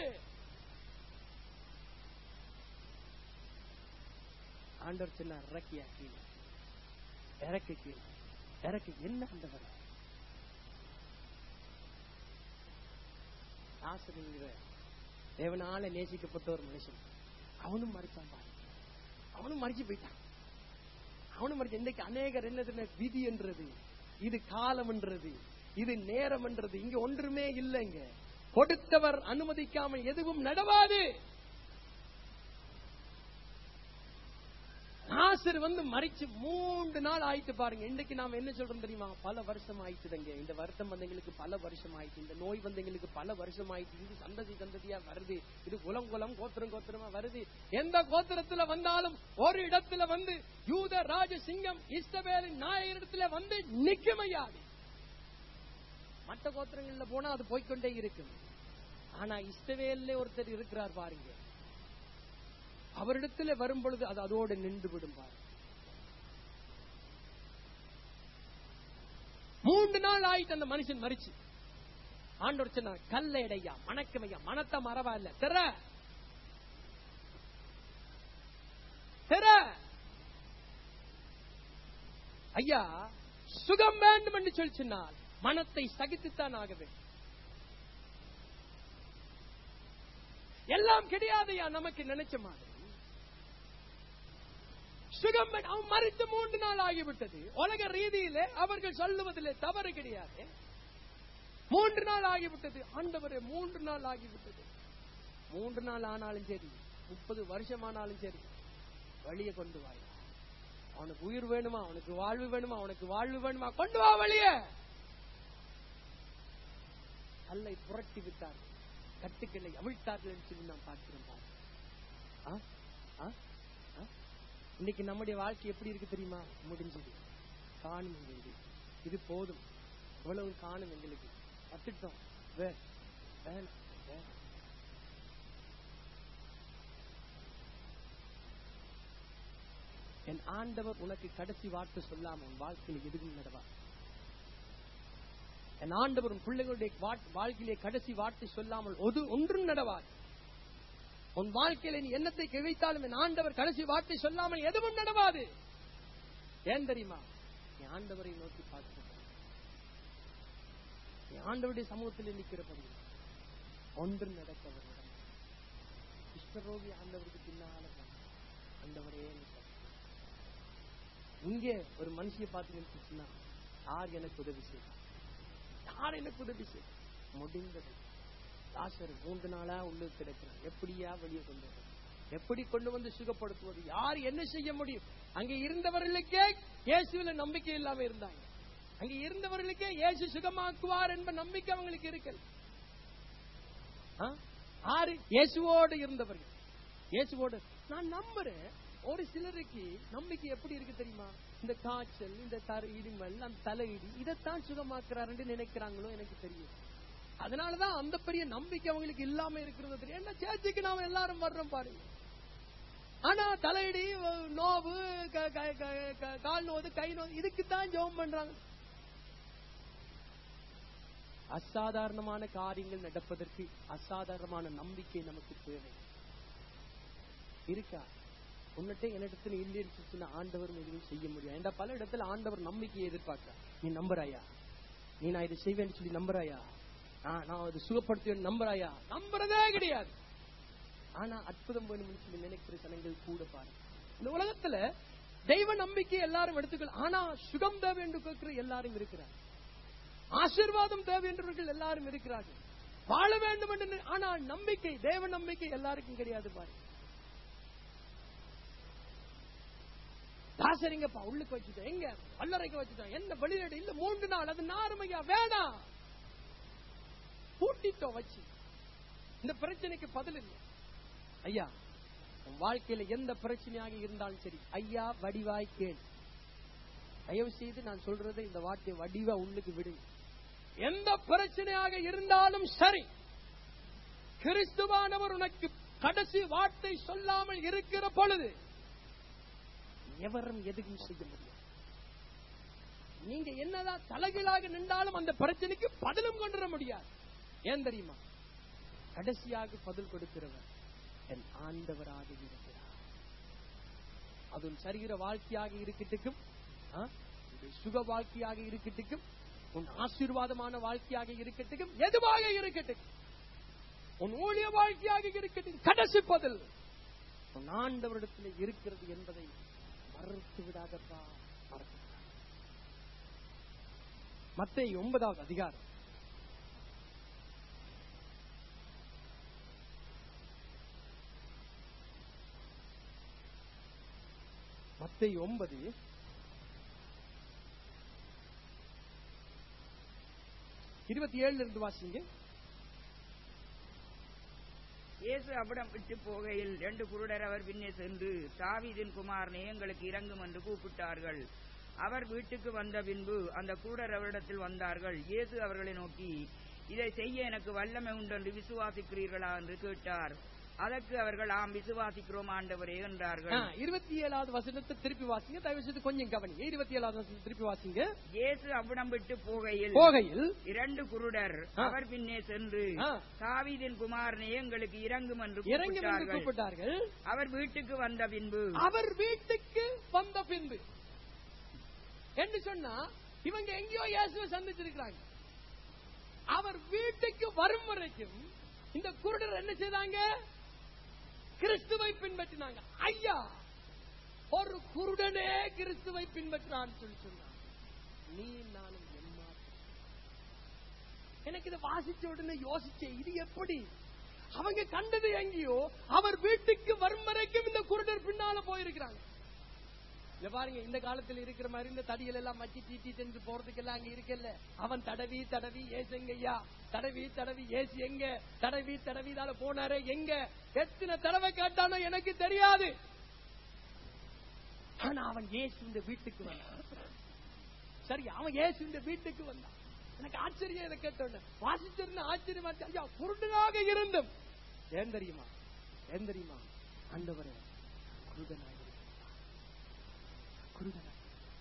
ஆண்டவர் சொன்னார் இறக்கியா கீழே இறக்கு கீழே இறக்கு என்ன ஆண்டவர் லாசருங்கிற தேவனால நேசிக்கப்பட்ட ஒரு மனுஷன் அவனும் மறிச்சான் பாரு அவனும் மறிச்சு போயிட்டான் அவனும் மறிச்சு இன்றைக்கு அநேகர் என்ன விதி என்றது இது காலம் என்றது இது நேரம் என்றது இங்க ஒன்றுமே இல்லைங்க கொடுத்தவர் அனுமதிக்காமல் எதுவும் நடவாது நாசர் வந்து மறிச்சு மூன்று நாள் ஆயிட்டு பாருங்க இன்னைக்கு நாம என்ன சொல்றோம் தெரியுமா பல வருஷம் ஆயிட்டுதுங்க இந்த வருத்தம் வந்தவங்களுக்கு பல வருஷம் ஆயிட்டு இந்த நோய் வந்தவங்களுக்கு பல வருஷம் ஆயிட்டு இது சந்ததி சந்ததியா வருது இது குலம் குலம் கோத்திரம் கோத்திரமா வருது எந்த கோத்திரத்துல வந்தாலும் ஒரு இடத்துல வந்து யூத ராஜ சிங்கம் இஸ்தவேலின் நாயகரிடத்துல வந்து நிக்குமையாது மற்ற கோத்திரங்கள்ல போனா அது போய்க்கொண்டே இருக்கும் ஆனா இஸ்தவேல்ல ஒருத்தர் இருக்கிறார் பாருங்க அவரிடத்துல வரும் பொழுது அது அதோடு நின்று விடும் பாரு மூன்று நாள் ஆயிட்டு அந்த மனுஷன் மறிச்சு ஆண்டவர் சொன்னார் கல்லைடையா மணக்கமையா மனத்த மரவா இல்ல தெர தெர ஐயா சுகம் வேண்டும் என்று சொல்லி சொன்னால் மனத்தை சகித்துத்தான் ஆக வேண்டும் எல்லாம் கிடையாதையா நமக்கு நினைச்ச மாதிரி சுகம் வேணும். அவன் மறித்து மூன்று நாள் ஆகிவிட்டது உலக ரீதியிலே அவர்கள் சொல்லுவதிலே தவறு கிடையாது மூன்று நாள் ஆகிவிட்டது ஆண்டவரே மூன்று நாள் ஆகிவிட்டது மூன்று நாள் ஆனாலும் சரி முப்பது வருஷம் ஆனாலும் சரி வழியை கொண்டு வாய் அவனுக்கு உயிர் வேணுமா அவனுக்கு வாழ்வு வேணுமா அவனுக்கு வாழ்வு வேணுமா கொண்டு வா வழிய கல்லை புரட்டி விட்டார்கள் கட்டுக்களை அவிழ்த்தார்கள் என்று சொல்லி நாம் பார்க்கிறோம் பாரு. ஆ? ஆ? ஆ? இன்னைக்கு நம்முடைய வாழ்க்கை எப்படி இருக்கு தெரியுமா முடிஞ்சது காணும் எங்களுக்கு இது போதும் இவ்வளவு காணும் எங்களுக்கு பத்துட்டோம் வே- வேணாம், வேணாம். என் ஆண்டவர் உனக்கு கடைசி வார்த்தை சொல்லாம உன் வாழ்க்கையில் எதுவும் நடவா என் ஆண்டவர் உன் பிள்ளைகளுடைய வாட்- வாழ்க்கையிலே கடைசி வார்த்தை சொல்லாமல் ஒது ஒன்றும் நடவாது உன் வாழ்க்கையில நீ எண்ணத்தை கிழித்தாலும் என் ஆண்டவர் கடைசி வார்த்தை சொல்லாமல் எதுவும் நடவாது ஏன் தெரியுமா நீ ஆண்டவரை நோக்கி பார்க்க நீ ஆண்டவருடைய சமூகத்தில் நிற்கிறபடி ஒன்று நடக்கவர் கிருஷ்ணரோகி ஆண்டவருக்கு பின்னால போனார். ஆண்டவரே எனக்கு இங்கே ஒரு மனுஷியை பார்த்து நினைச்சுன்னா யார் எனக்கு உதவி செய்வார் யார் எனக்கு உதவி செய்வார் முடிந்தது லாசர் மூன்று நாளா உள்ள கிடக்கிறார் எப்படியா வெளியே கொண்டு வர்றது? எப்படி கொண்டு வந்து சுகப்படுத்துவது யார் என்ன செய்ய முடியும் அங்கே இருந்தவர்களுக்கே இயேசுவில நம்பிக்கை இல்லாம இருந்தாங்க அங்கே இருந்தவர்களுக்கே இயேசு சுகமாக்குவார் என்ப நம்பிக்கை அவங்களுக்கு இருக்கு ஆ? ஆறு இயேசுவோடு இருந்தவர்கள் இயேசுவோடு நான் நம்புறேன் ஒரு சிலருக்கு நம்பிக்கை எப்படி இருக்கு தெரியுமா இந்த காய்ச்சல் இந்த தர இடிமல் அந்த தலையிடி இதைத்தான் சுகமாக்குறாருன்னு நினைக்கிறாங்களோ எனக்கு தெரியும் அதனாலதான் அந்த பெரிய நம்பிக்கை அவங்களுக்கு இல்லாம இருக்கிறது தெரியும் என்ன சேர்ச்சிக்கு நாம எல்லாரும் வர்றோம் பாருங்க ஆனா தலையிடி நோவு க- க- க- க- கால் நோவு கை நோவு இதுக்கு தான் ஜெபம் பண்றாங்க அசாதாரணமான காரியங்கள் நடப்பதற்கு அசாதாரணமான நம்பிக்கை நமக்கு தேவை இருக்கா உன்னிட்ட என்னிடத்துல இல்லைன்னு சொன்ன ஆண்டவர் எதுவும் செய்ய முடியும் ஏன்டா பல இடத்துல ஆண்டவர் நம்பிக்கையை எதிர்பார்க்க நீ நம்புறாயா நீ நான் இதை செய்வேன்னு சொல்லி நம்புறாயா நான் நான் இது சுகப்படுத்துவேன் நம்புறாயா நம்புறதே கிடையாது ஆனா அற்புதம் வேணும்னு சொல்லி நினைக்கிற ஜனங்கள் கூட பாரு இந்த உலகத்துல தெய்வ நம்பிக்கை எல்லாரும் எடுத்துக்கொள்ள ஆனா சுகம் தேவை என்று கேட்கிற எல்லாரும் இருக்கிறார் ஆசீர்வாதம் தேவை என்றவர்கள் எல்லாரும் இருக்கிறார்கள் வாழ வேண்டும் என்று நி- ஆனால் நம்பிக்கை தேவ நம்பிக்கை எல்லாருக்கும் கிடையாது பாரு தாசரிங்கப்பா உள்ளுக்கு வச்சுட்டோம் எங்க வல்லறைக்கு வச்சுட்டோம் என்ன வெளியிட இல்ல மூன்று நாள் அது நாருமையா வேணாம் பூட்டிட்டோம் வச்சு இந்த பிரச்சனைக்கு பதில் இல்லை ஐயா உன் வாழ்க்கையில எந்த பிரச்சனையாக இருந்தாலும் சரி ஐயா வடிவாய் கேள் தயவு செய்து நான் சொல்றது இந்த வார்த்தை வடிவா உள்ளுக்கு விடு எந்த பிரச்சனையாக இருந்தாலும் சரி கிறிஸ்துவானவர் உனக்கு கடைசி வார்த்தை சொல்லாமல் இருக்கிற பொழுது எவரும் எதுவும் செய்ய முடியும் நீங்க என்னதான் தலைகீழாக நின்றாலும் அந்த பிரச்சனைக்கு பதிலும் கொண்டு வர முடியாது ஏன் தெரியுமா கடைசியாக பதில் கொடுக்கிறவர் என் ஆண்டவராக இருக்கிறார் அது உன் சரீர வாழ்க்கையாக இருக்கட்டுக்கும் ஆ? உன்னுடைய சுக வாழ்க்கையாக இருக்கட்டுக்கும் உன் ஆசீர்வாதமான வாழ்க்கையாக இருக்கட்டுக்கும் எதுவாக இருக்கட்டும் உன் ஊழிய வாழ்க்கையாக இருக்கட்டும் கடைசி பதில் உன் ஆண்டவரிடத்தில் இருக்கிறது என்பதை மறுத்து விடாதப்பா மறக்க மத்திய ஒன்பதாவது அதிகாரம் மத்திய ஒன்பது இருபத்தி ஏழுல இருந்து வாசிங்க இயேசு அவ்விடம் விட்டு போகையில் ரெண்டு குருடர் அவர் பின்னே சென்று தாவீதின் குமாரனே எங்களுக்கு இறங்கும் என்று கூப்பிட்டார்கள் அவர் வீட்டுக்கு வந்த பின்பு அந்த குருடர் அவரிடத்தில் வந்தார்கள் இயேசு அவர்களை நோக்கி இதை செய்ய எனக்கு வல்லமை உண்டென்று விசுவாசிக்கிறீர்களா என்று கேட்டார் அதற்கு அவர்கள் ஆம் விசுவாசிக்கிறோம் ஆண்டவரே என்றார்கள் இருபத்தி ஏழாவது வசனத்தை திருப்பி வாசிங்க தயவு செய்து கொஞ்சம் கவனிங்க இருபத்தி ஏழாவது வசனத்தை திருப்பி வாசிங்க இயேசு அவ்விடம் விட்டு போகையில் போகையில் இரண்டு குருடர் ஆ. அவர் பின்னே சென்று ஆ. தாவீதின் குமாரனே எங்களுக்கு இறங்கும் என்று இறங்கும் என்று கூப்பிட்டார்கள் கூப்பிட்டார்கள் அவர் வீட்டுக்கு வந்த பின்பு அவர் வீட்டுக்கு வந்த பின்பு என்று சொன்னா இவங்க எங்கேயோ இயேசுவை சந்திச்சிருக்கிறாங்க அவர் வீட்டுக்கு வரும் வரைக்கும் இந்த குருடர் என்ன செய்தாங்க கிறிஸ்துவை பின்பற்றினாங்க ஐயா ஒரு குருடனே கிறிஸ்துவை பின்பற்றான்னு சொல்லி சொன்னான் நீ நானும் எம்மாத்திரம் எனக்கு இதை வாசிச்ச உடனே யோசிச்சேன் இது எப்படி அவங்க கண்டது எங்கேயோ அவர் வீட்டுக்கு வரும் வரைக்கும் இந்த குருடர் பின்னால போயிருக்கிறாங்க இங்க பாருங்க இந்த காலத்துல இருக்கிற மாதிரி இந்த தடிகள் எல்லாம் மச்சி தீட்டி சென்று போறதுக்கெல்லாம் அங்க இருக்கல அவன் தடவி தடவி ஏசு எங்கய்யா தடவி தடவி ஏசு எங்க தடவி தடவி தால போனாரே எங்க எத்தனை தடவை கேட்டானோ எனக்கு தெரியாது ஆனா அவன் ஏசு இந்த வீட்டுக்கு வந்தான் சரி அவன் ஏசு இந்த வீட்டுக்கு வந்தான் எனக்கு ஆச்சரியம் இதை கேட்டோன்னு வாசிச்சிருந்த ஆச்சரியமா இருந்துச்சு. ஐயா குருடனாக இருந்தும் ஏன் தெரியுமா ஏன் தெரியுமா ஆண்டவரே குருடனாக இருக்கிறார். குருடனாக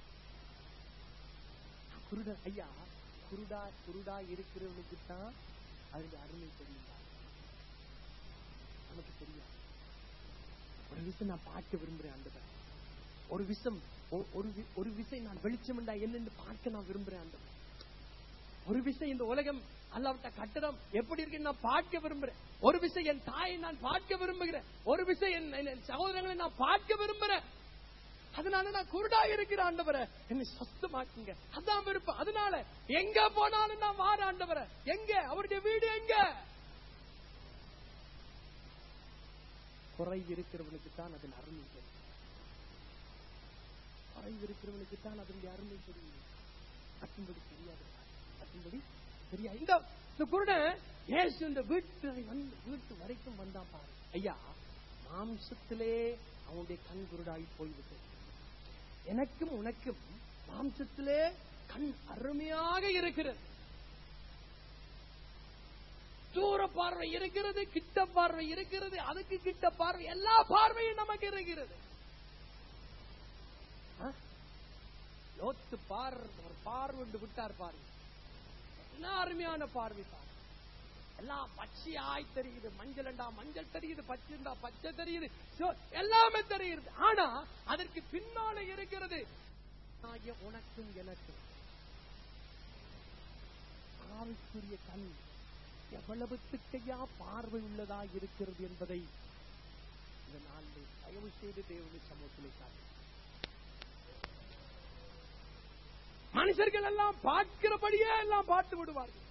குருடன் ஐயா குருடா குருடா இருக்கிறவனுக்கு தான் அதனுடைய அருமை தெரியுமா நமக்கு தெரியாது ஒரு விஷயம் நான் பார்க்க விரும்புறேன் ஆண்டவர் ஒரு விஷயம் ஒ- ஒரு வி- ஒரு விஷயம் நான் வெளிச்சம் என்னன்னு பார்க்க நான் விரும்புறேன் ஆண்டவர் ஒரு விஷயம் இந்த உலகம் அல்லாவிட்ட கட்டடம் எப்படி இருக்குன்னு நான் பார்க்க விரும்புறேன் ஒரு விஷயம் என் தாயை நான் பார்க்க விரும்புகிறேன் ஒரு விஷயம் என்- என் என் சகோதரங்களை நான் பார்க்க விரும்புறேன் அதனால நான் குருடா இருக்கிற ஆண்டவரை என்னை சொஸ்தமாக்குங்க அதான் விருப்பம் அதனால எங்க போனாலும் நான் வார ஆண்டவரை எங்க அவருடைய வீடு எங்க குறை இருக்கிறவனுக்கு தான் அதன் அருமை தெரியும் குறை இருக்கிறவனுக்கு தான் அதனுடைய அருமை தெரியும் மற்றும்படி தெரியாது மற்றும்படி தெரியாது இந்த இந்த குருடன் ஏசு இந்த வீட்டு வந்து வீட்டு வரைக்கும் வந்தான் பாரு ஐயா மாம்சத்திலே அவனுடைய கண் குருடாகி போய்விட்டது எனக்கும் உனக்கும் மாம்சத்திலே கண் அருமையாக இருக்கிறது தூர பார்வை இருக்கிறது கிட்ட பார்வை இருக்கிறது அதுக்கு கிட்ட பார்வை எல்லா பார்வையும் நமக்கு இருக்கிறது ஆ? லோத்து பார் ஒரு பார்வை விட்டார் பாருங்க என்ன அருமையான பார்வை பாரு எல்லாம் பச்சையாய் தெரியுது மஞ்சள் என்றா மஞ்சள் தெரியுது பச்சை என்றா பச்சை தெரியுது சோ, எல்லாமே தெரியுது ஆனா அதற்கு பின்னால இருக்கிறது ஆகிய உனக்கும் எனக்கும் ஆவிக்குரிய கண் எவ்வளவு திட்டையா பார்வை உள்ளதா இருக்கிறது என்பதை இந்த நாளில் தயவு செய்து தேவனுடைய சமூகத்திலே காட்டு மனுஷர்கள் எல்லாம் பார்க்கிறபடியே எல்லாம் பார்த்து விடுவார்கள்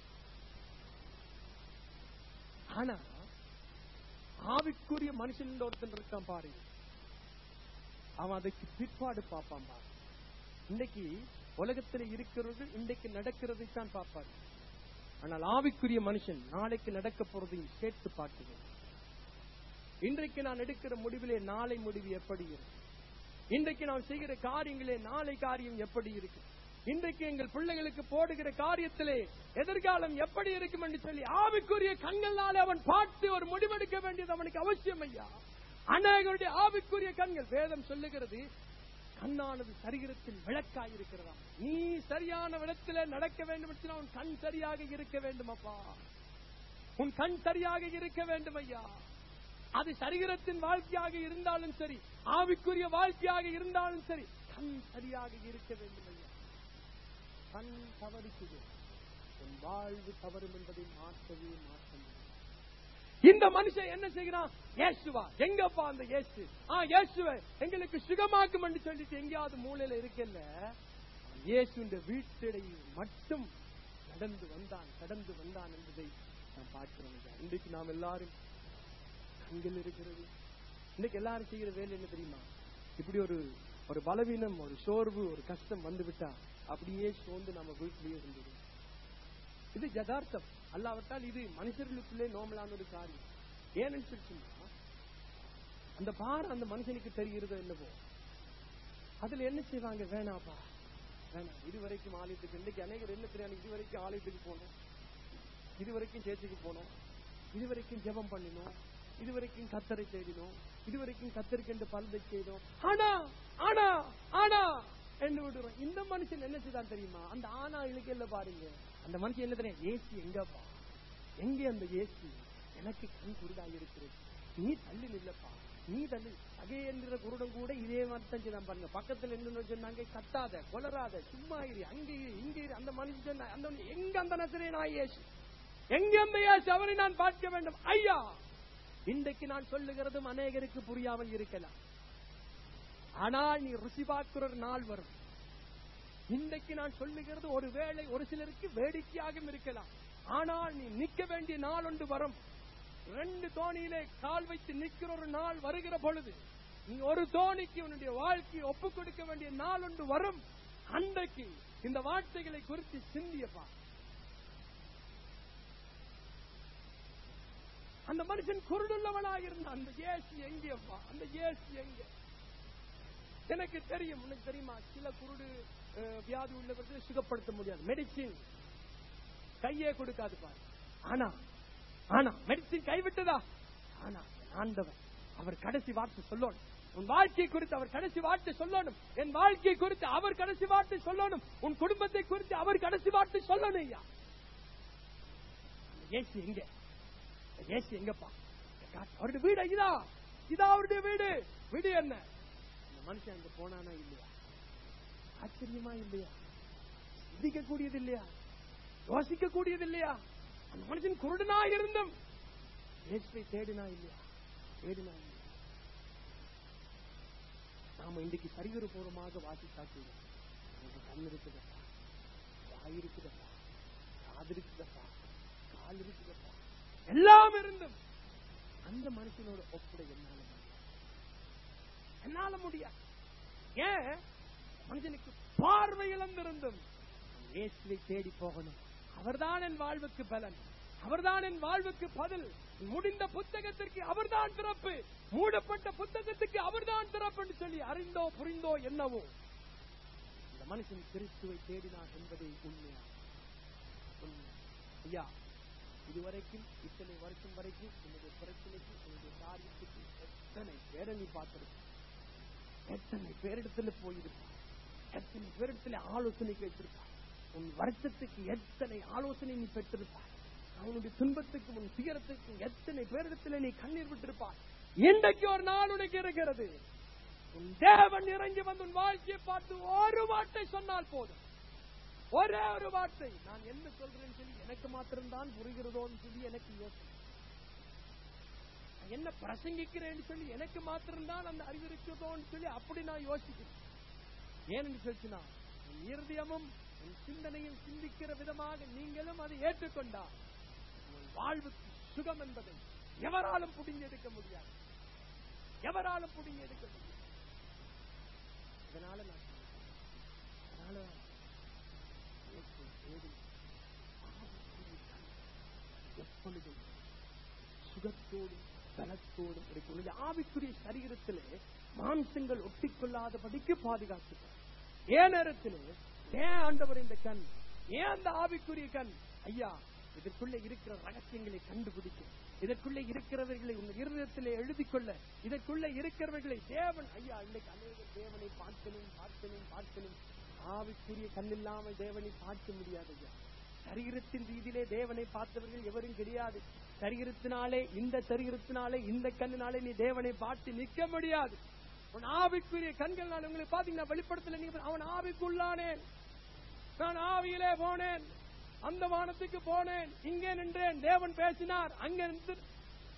ஆனா ஆவிக்குரிய மனுஷன் ஒருத்தன் இருக்கான் பாரு அவன் அதுக்கு பிற்பாடு பார்ப்பான் பாரு இன்னைக்கு உலகத்தில் இருக்கிறவர்கள் இன்றைக்கு நடக்கிறதை தான் பார்ப்பார் ஆனால் ஆவிக்குரிய மனுஷன் நாளைக்கு நடக்க போறதையும் சேர்த்து பார்க்கிறேன் இன்றைக்கு நான் எடுக்கிற முடிவிலே நாளை முடிவு எப்படி இருக்கு இன்றைக்கு நாம் செய்கிற காரியங்களே நாளை காரியம் எப்படி இருக்கு இன்றைக்கு எங்கள் பிள்ளைகளுக்கு போடுகிற காரியத்திலே எதிர்காலம் எப்படி இருக்கும் என்று சொல்லி ஆவிக்குரிய கண்களாலே அவன் பார்த்து ஒரு முடிவெடுக்க வேண்டியது அவனுக்கு அவசியம் ஐயா அநேகருடைய ஆவிக்குரிய கண்கள் வேதம் சொல்லுகிறது கண்ணானது சரீரத்தில் விளக்காய் இருக்கிறதா நீ சரியான விடத்திலே நடக்க வேண்டும் என்று சொன்னால் உன் கண் சரியாக இருக்க வேண்டும் அப்பா உன் கண் சரியாக இருக்க வேண்டும் ஐயா அது சரீரத்தின் வாழ்க்கையாக இருந்தாலும் சரி ஆவிக்குரிய வாழ்க்கையாக இருந்தாலும் சரி கண் சரியாக இருக்க வேண்டும் ஐயா கண் தவறிக்குது உன் வாழ்வு தவறும் என்பதை மாற்றவே மாற்ற முடியாது இந்த மனுஷன் என்ன செய்கிறான் இயேசுவா எங்கப்பா அந்த இயேசு ஆ இயேசுவ எங்களுக்கு சுகமாக்கும் என்று சொல்லிட்டு எங்கேயாவது மூலையில இருக்கல இயேசுன்ற வீட்டடையில் மட்டும் நடந்து வந்தான் கடந்து வந்தான் என்பதை நாம் பார்க்கிறோம் ஐயா. இன்றைக்கு நாம் எல்லாரும் கண்கள் இருக்கிறது இன்னைக்கு எல்லாரும் செய்யற வேலை என்ன தெரியுமா இப்படி ஒரு ஒரு பலவீனம் ஒரு சோர்வு ஒரு கஷ்டம் வந்து விட்டா அப்படியே சோர்ந்து நம்ம வீட்டிலேயே இருந்தது இது யதார்த்தம் அல்லாவிட்டால் இது மனுஷர்களுக்குள்ளே நோமலான ஒரு காரியம் ஏன்னு சொல்லிச்சுன்னா அந்த பாரம் அந்த மனுஷனுக்கு தெரிகிறதோ என்னவோ அதுல என்ன செய்வாங்க வேணாப்பா வேணாம் இதுவரைக்கும் ஆலயத்துக்கு இன்னைக்கு அநேகர் என்ன தெரியாது இதுவரைக்கும் ஆலயத்துக்கு போனோம் இதுவரைக்கும் சேர்ச்சுக்கு போனோம் இதுவரைக்கும் ஜெபம் பண்ணினோம் இதுவரைக்கும் கத்தரை தேடினோம் இதுவரைக்கும் கத்தருக்கு என்று பலதை செய்தோம் ஆனா ஆனா ஆனா என்று விடுறோம் இந்த மனுஷன் என்ன செய்தான் தெரியுமா அந்த ஆனா இழுக்கல பாருங்க அந்த மனுஷன் என்ன தெரியும் ஏசி எங்கப்பா எங்க அந்த ஏசி எனக்கு கண் குருடாக இருக்கிறது நீ தள்ளி நில்லப்பா நீ தள்ளி அகே என்கிற குருடன் கூட இதே மாதிரி தான் செய்தான் பாருங்க பக்கத்துல இருந்து சொன்னாங்க கத்தாத கொலராத சும்மா இரு அங்க இரு இங்க இரு அந்த மனுஷன் சொன்னா- அந்த மனுஷன், எங்க அந்த நசரே நான் ஏசு எங்க அந்த ஏசு அவரை நான் பார்க்க வேண்டும் ஐயா இன்றைக்கு நான் சொல்லுகிறதும் அநேகருக்கு புரியாமல் இருக்கலாம் ஆனால் நீ ருசி பார்க்கிற ஒரு நாள் வரும் இன்றைக்கு நான் சொல்லுகிறது ஒரு வேளை ஒரு சிலருக்கு வேடிக்கையாகவும் இருக்கலாம் ஆனால் நீ நிக்க வேண்டிய நாள் ஒன்று வரும் ரெண்டு தோணியிலே கால் வைத்து நிக்கிற ஒரு நாள் வருகிற பொழுது நீ ஒரு தோணிக்கு உன்னுடைய வாழ்க்கையை ஒப்புக் கொடுக்க வேண்டிய நாள் ஒன்று வரும் அன்றைக்கு இந்த வார்த்தைகளை குறித்து சிந்தியப்பா அந்த மனுஷன் குருடுள்ளவனாக இருந்தான் அந்த ஏசு எங்கேப்பா அந்த ஏசு எங்க எனக்கு தெரியும் உனக்கு தெரியுமா சில குருடு அஹ், வியாதி உள்ளவர்கள் சுகப்படுத்த முடியாது மெடிசின் கையே கொடுக்காது பாரு ஆனா ஆனா மெடிசின் கைவிட்டதா ஆனா என் ஆண்டவர் அவர் கடைசி வார்த்தை சொல்லணும் உன் வாழ்க்கை குறித்து அவர் கடைசி வார்த்தை சொல்லணும் என் வாழ்க்கை குறித்து அவர் கடைசி வார்த்தை சொல்லணும் உன் குடும்பத்தை குறித்து அவர் கடைசி வார்த்தை சொல்லணும் ஐயா அந்த இயேசு எங்க அந்த இயேசு எங்கப்பா காட்டு. அவருடைய வீடு இதா இதா அவருடைய வீடு வீடு என்ன அந்த மனுஷன் அங்க போனானா இல்லையா ஆச்சரியமா இல்லையா சிந்திக்க கூடியது இல்லையா யோசிக்க கூடியது இல்லையா அந்த மனுஷன் குருடனா இருந்தும் இயேசுவை தேடினா இல்லையா தேடினா இல்லையா நாம இன்றைக்கு சரிவர பூர்வமாக வாசித்தா கூட நமக்கு கண் இருக்குதப்பா வாய் இருக்குதப்பா காது இருக்குதப்பா கால் இருக்குதப்பா எல்லாம் இருந்தும் அந்த மனுஷனோட ஒப்புட என்னால முடியாது என்னால முடியாது ஏன் மனுஷனுக்கு பார்வை இழந்திருந்தும் அவன் இயேசுவை தேடி போகணும் அவர்தான் என் வாழ்வுக்கு பலன் அவர்தான் என் வாழ்வுக்கு பதில் முடிந்த புத்தகத்திற்கு அவர்தான் திறப்பு மூடப்பட்ட புத்தகத்துக்கு அவர்தான் திறப்பு என்று சொல்லி அறிந்தோ புரிந்தோ என்னவோ இந்த மனுஷன் கிறிஸ்துவை தேடினார் என்பதை உண்மையா உண்மை. ஐயா இதுவரைக்கும் இத்தனை வருஷம் வரைக்கும் உன்னுடைய பிரச்சனைக்கு உன்னுடைய காரியத்துக்கு எத்தனை பேரை நீ பார்த்திருக்க எத்தனை பேரிடத்துல போயிருப்பார் எத்தனை பேரிடத்துல ஆலோசனை கேட்டிருப்பார் உன் வருஷத்துக்கு எத்தனை ஆலோசனை நீ பெற்றிருப்பார் அவனுடைய துன்பத்துக்கு உன் துயரத்துக்கு எத்தனை பேரிடத்துல நீ கண்ணீர் விட்டிருப்பார் இன்றைக்கு ஒரு நாள் உனக்கு இருக்கிறது உன் தேவன் இறங்கி வந்து உன் வாழ்க்கையை பார்த்து ஒரு வார்த்தை சொன்னால் போதும் ஒரே ஒரு வார்த்தை நான் என்ன சொல்றேன்னு சொல்லி எனக்கு மாத்திரம்தான் புரிகிறதோன்னு சொல்லி எனக்கு யோசனை நான் என்ன பிரசங்கிக்கிறேன்னு சொல்லி எனக்கு மாத்திரம்தான் அந்த அறிவு இருக்கிறதோன்னு சொல்லி அப்படி நான் யோசிக்கிறேன் ஏன்னு சொல்லிச்சுனா உன் இருதயமும் உன் சிந்தனையும் சிந்திக்கிற விதமாக நீங்களும் அதை ஏற்றுக்கொண்டா உன் வாழ்வுக்கு சுகம் என்பதை எவராலும் புடிங்கி எடுக்க முடியாது எவராலும் புடிங்கி எடுக்க முடியாது இதனால நான் சொல்றேன். அதனால இயேசுவை தேடி ஆவிக்குரிய கண் எப்பொழுதும் சுகத்தோடும் பலத்தோடும் இருக்கும் உன்னுடைய ஆவிக்குரிய சரீரத்திலே மாம்சங்கள் ஒட்டிக்கொள்ளாதபடிக்கு பாதுகாத்துக்கிறார் ஏன் நேரத்திலே ஏன் ஆண்டவர் இந்த கண் ஏன் அந்த ஆவிக்குரிய கண் ஐயா இதற்குள்ளே இருக்கிற ரகசியங்களை கண்டுபிடிக்க இதற்குள்ளே இருக்கிறவர்களை உங்கள் இருதயத்திலே எழுதிக் கொள்ள இதற்குள்ளே இருக்கிறவர்களை தேவன் ஐயா இன்னைக்கு அநேக தேவனை பார்க்கணும் பார்க்கணும் பார்க்கணும் ஆவிக்குரிய கண்ணில்லாமல் தேவனை பார்க்க முடியாது ஐயா சரீரத்தின் ரீதியிலே தேவனை பார்த்தவர்கள் எவரும் கிடையாது சரீரத்தினாலே இந்த சரீரத்தினாலே இந்த கண்ணினாலே நீ தேவனை பார்த்து நிற்க முடியாது உன் ஆவிக்குரிய கண்கள் நான் உங்களுக்கு பாத்தீங்கன்னா வெளிப்படத்துல நீங்க அவன் ஆவிக்குள்ளானேன் நான் ஆவியிலே போனேன் அந்த வானத்துக்கு போனேன் இங்கே நின்றேன் தேவன் பேசினார் அங்க நின்று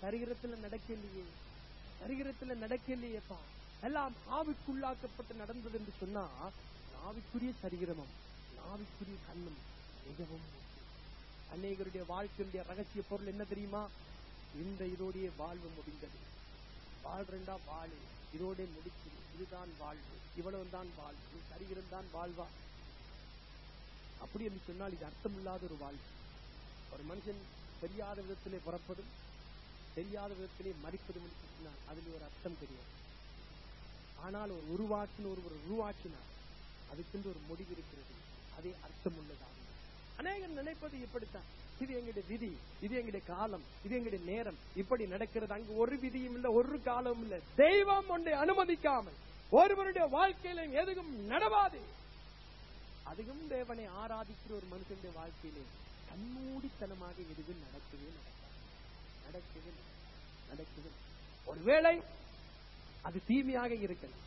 சரீரத்துல நடக்கலையே சரீரத்துல நடக்கலையேப்பா எல்லாம் ஆவிக்குள்ளாக்கப்பட்டு நடந்தது என்று சொன்னா ஆவிக்குரிய சரீரமும் ஆவிக்குரிய கண்ணும் மிகவும் முக்கியம். அநேகருடைய வாழ்க்கையுடைய ரகசிய பொருள் என்ன தெரியுமா இந்த இதோடைய வாழ்வு முடிந்தது வாழ்றா வாழு இதோட முடிச்சு இதுதான் வாழ்வு இவ்வளவு தான் வாழ்வு சரீரம் தான் வாழ்வா அப்படி என்று சொன்னால் இது அர்த்தமில்லாத ஒரு வாழ்வு ஒரு மனுஷன் தெரியாத விதத்திலே பிறப்பதும் தெரியாத விதத்திலே மறிப்பதும் என்று சொன்னால் அதில் ஒரு அர்த்தம் தெரியாது ஆனால் ஒரு உருவாக்கின ஒருவர் உருவாக்கினார் அதுக்கென்று ஒரு முடிவு இருக்கிறது அதே அர்த்தம் உள்ளதாகும் அநேகர் நினைப்பது இப்படித்தான் இது எங்களுடைய விதி இது எங்களுடைய காலம் இது எங்களுடைய நேரம் இப்படி நடக்கிறது அங்கு ஒரு விதியும் இல்ல ஒரு காலமும் இல்ல தெய்வம் ஒன்றை அனுமதிக்காமல் ஒருவருடைய வாழ்க்கையில எதுவும் நடவாது அதுவும் தேவனை ஆராதிக்கிற ஒரு மனுஷனுடைய வாழ்க்கையிலே கண்மூடித்தனமாக எதுவும் நடக்கவே நடக்காது நடக்கவே நடக்காது. நடக்கவே நடக்காது. ஒருவேளை அது தீமையாக இருக்கலாம்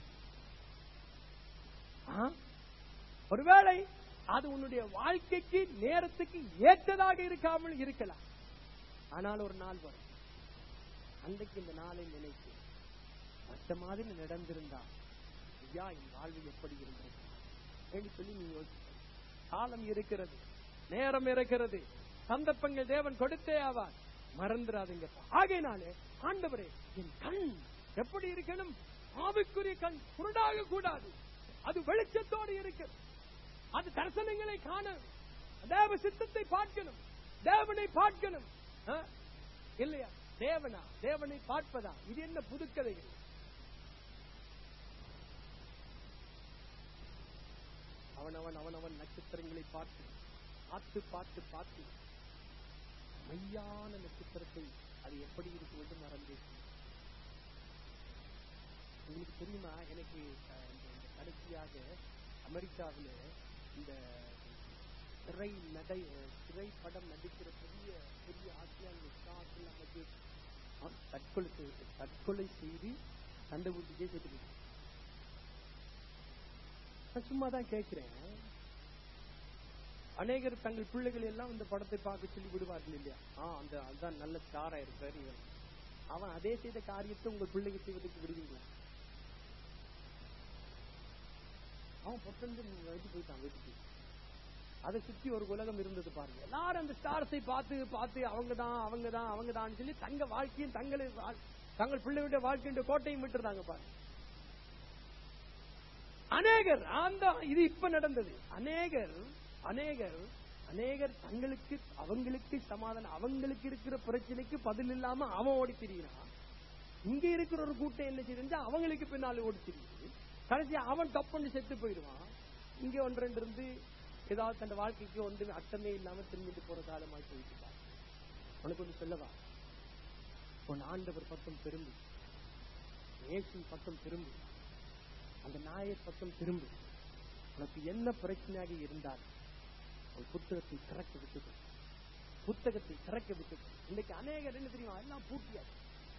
ஆ? ஒருவேளை அது உன்னுடைய வாழ்க்கைக்கு நேரத்துக்கு ஏற்றதாக இருக்காமல் இருக்கலாம் ஆனால் ஒரு நாள் வரும் அன்றைக்கு இந்த நாளை நினைத்து மற்ற மாதிரி நடந்திருந்தா ஐயா என் வாழ்வு எப்படி இருந்தது என்று சொல்லி நீ யோசிக்க காலம் இருக்கிறது நேரம் இருக்கிறது சந்தர்ப்பங்கள் தேவன் கொடுத்தே ஆவார் மறந்துடாதீங்க ஆகையினாலே ஆண்டவரே என் கண் எப்படி இருக்கணும் ஆவிக்குரிய கண் குருடாக கூடாது அது வெளிச்சத்தோடு இருக்கணும் அது தரிசனங்களை காண தேவ சித்தத்தை பார்க்கணும் தேவனை பார்க்கணும் ஆ? இல்லையா தேவனா தேவனை பார்ப்பதா இது என்ன புதுக்கதைகள் அவனவன் அவனவன் நட்சத்திரங்களை பார்த்து பார்த்து பார்த்து பார்த்து மையான நட்சத்திரத்தை அது எப்படி இருக்கு என்று மறந்து உங்களுக்கு தெரியுமா எனக்கு அஹ், இந்த இந்த கடைசியாக அமெரிக்காவில் இந்த திரை நடை அஹ், திரைப்படம் நடிக்கிற பெரிய பெரிய ஆசியான் ஸ்டார்ஸ் நமக்கு அவன் தற்கொலை செய்து தற்கொலை செய்து சண்டை ஊட்டிட்டே செத்து போயிட்டான். நான் சும்மா தான் கேட்கிறேன் அநேகர் தங்கள் பிள்ளைகள் எல்லாம் இந்த படத்தை பார்க்க சொல்லி விடுவார்கள் இல்லையா ஆ அந்த அதுதான் நல்ல ஸ்டாரா இருப்பார் இவன் அவன் அதே செய்த காரியத்தை உங்கள் பிள்ளைக்கு செய்வதற்கு விடுவீங்களா அவன் பொட்டந்து வயது போயிட்டான் வீட்டுக்கு அதை சுத்தி ஒரு உலகம் இருந்தது பாருங்க எல்லாரும் அந்த ஸ்டார்ஸை பார்த்து பார்த்து அவங்க தான் அவங்க தான் அவங்க தான் சொல்லி தங்க வாழ்க்கையும் தங்களை வாழ்- தங்கள் பிள்ளைகளுடைய வாழ்க்கையுடைய கோட்டையும் விட்டுறாங்க பாருங்க அநேகர் அந்த இது இப்ப நடந்தது அநேகர் அநேகர் அநேகர் தங்களுக்கு அவங்களுக்கு சமாதானம் அவங்களுக்கு இருக்கிற பிரச்சனைக்கு பதில் இல்லாம அவன் ஓடி திரியிறான் இங்க இருக்கிற ஒரு கூட்டம் என்ன செய்யுது அவங்களுக்கு பின்னால ஓடி திரியுது கடைசி அவன் தப்புன்னு செத்து போயிடுவான் இங்க ஒன்று ரெண்டு இருந்து ஏதாவது தன் வாழ்க்கைக்கு ஒன்று அர்த்தமே இல்லாம திரும்பிட்டு போற காலமாய் போயிட்டு பாரு. உனக்கு ஒன்று சொல்லவா உன் ஆண்டவர் பக்கம் திரும்பி இயேசு பக்கம் திரும்பி அந்த நாயர் பக்கம் திரும்பி உனக்கு என்ன பிரச்சனையாக இருந்தால் உன் புத்தகத்தை திறக்க விட்டுக்கோ புத்தகத்தை திறக்க விட்டுக்கோ இன்னைக்கு அநேகர் என்ன தெரியுமா எல்லாம் பூட்டியாச்சு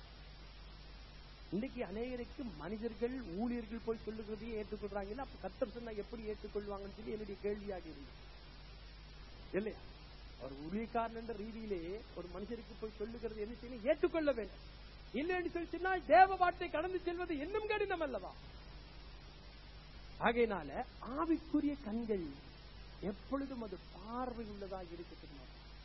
இன்னைக்கு அநேகருக்கு மனிதர்கள் ஊழியர்கள் போய் சொல்லுகிறதையே ஏற்றுக்கொள்றாங்க அப்ப கத்தர் சொன்னா எப்படி ஏற்றுக்கொள்வாங்கன்னு சொல்லி என்னுடைய கேள்வியாக இருந்தது இல்லையா ஒரு ஊழியக்காரன் என்ற ரீதியிலே ஒரு மனுஷருக்கு போய் சொல்லுகிறது என்ன செய்யணும் ஏற்றுக்கொள்ள வேண்டும் இல்லைன்னு சொல்லி சொன்னால் தேவ வார்த்தை கடந்து செல்வது இன்னும் கடினம் அல்லவா ஆகையினால ஆவிக்குரிய கண்கள் எப்பொழுதும் அது பார்வை உள்ளதாக இருக்கட்டும்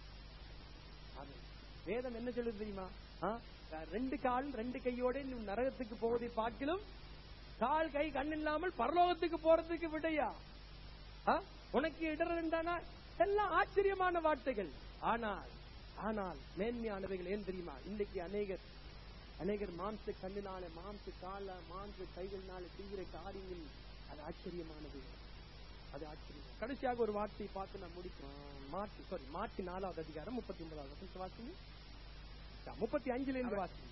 அது வேதம் என்ன சொல்லுது தெரியுமா ஆ? ரெண்டு கால் ரெண்டு கையோட நீ நரகத்துக்கு போவதை பார்க்கிலும் கால் கை கண் இல்லாமல் பரலோகத்துக்கு போறதுக்கு விடையா ஆ? உனக்கு இடர்ந்தானா எல்லாம் ஆச்சரியமான வார்த்தைகள் ஆனால் ஆனால் மேன்மையானவைகள் ஏன் தெரியுமா இன்னைக்கு அநேகர் அநேகர் மாம்ச கண்ணினால மாம்ச கால மாம்ச கைகளினால செய்கிற காரியங்கள் அது ஆச்சரியமானது அது ஆச்சரியம் கடைசியாக ஒரு வார்த்தையை பார்த்து நான் முடிக்கிறேன் மாட்டு சாரி மாட்டு நாலாவது அதிகாரம் முப்பத்தி ஒன்பதாவது வசனத்தை வாசிங்க முப்பத்தி அஞ்சுல இருந்து வாசிங்க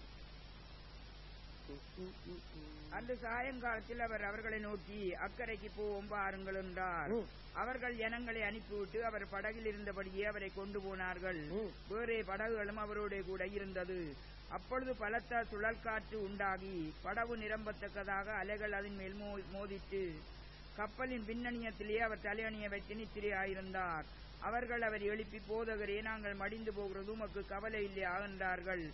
ம், ம், ம், ம். அந்த சாயங்காலத்தில் அவர் அவர்களை நோக்கி அக்கறைக்கு போவோம் பாருங்கள் என்றார் ம். அவர்கள் ஜனங்களை அனுப்பிவிட்டு அவர் படகில் இருந்தபடியே அவரை கொண்டு போனார்கள் ம். வேறே படகுகளும் அவரோட கூட இருந்தது அப்பொழுது பலத்த சுழல் காற்று உண்டாகி படகு நிரம்பத்தக்கதாக அலைகள் அதன் மேல் மோ- மோதிட்டு கப்பலின் பின்னணியத்திலேயே அவர் தலையணிய வைத்து நித்திரையாயிருந்தார் அவர்கள் அவர் எழுப்பி போதகரே நாங்கள் மடிந்து போகிறது உமக்கு கவலை இல்லையா என்றார்கள்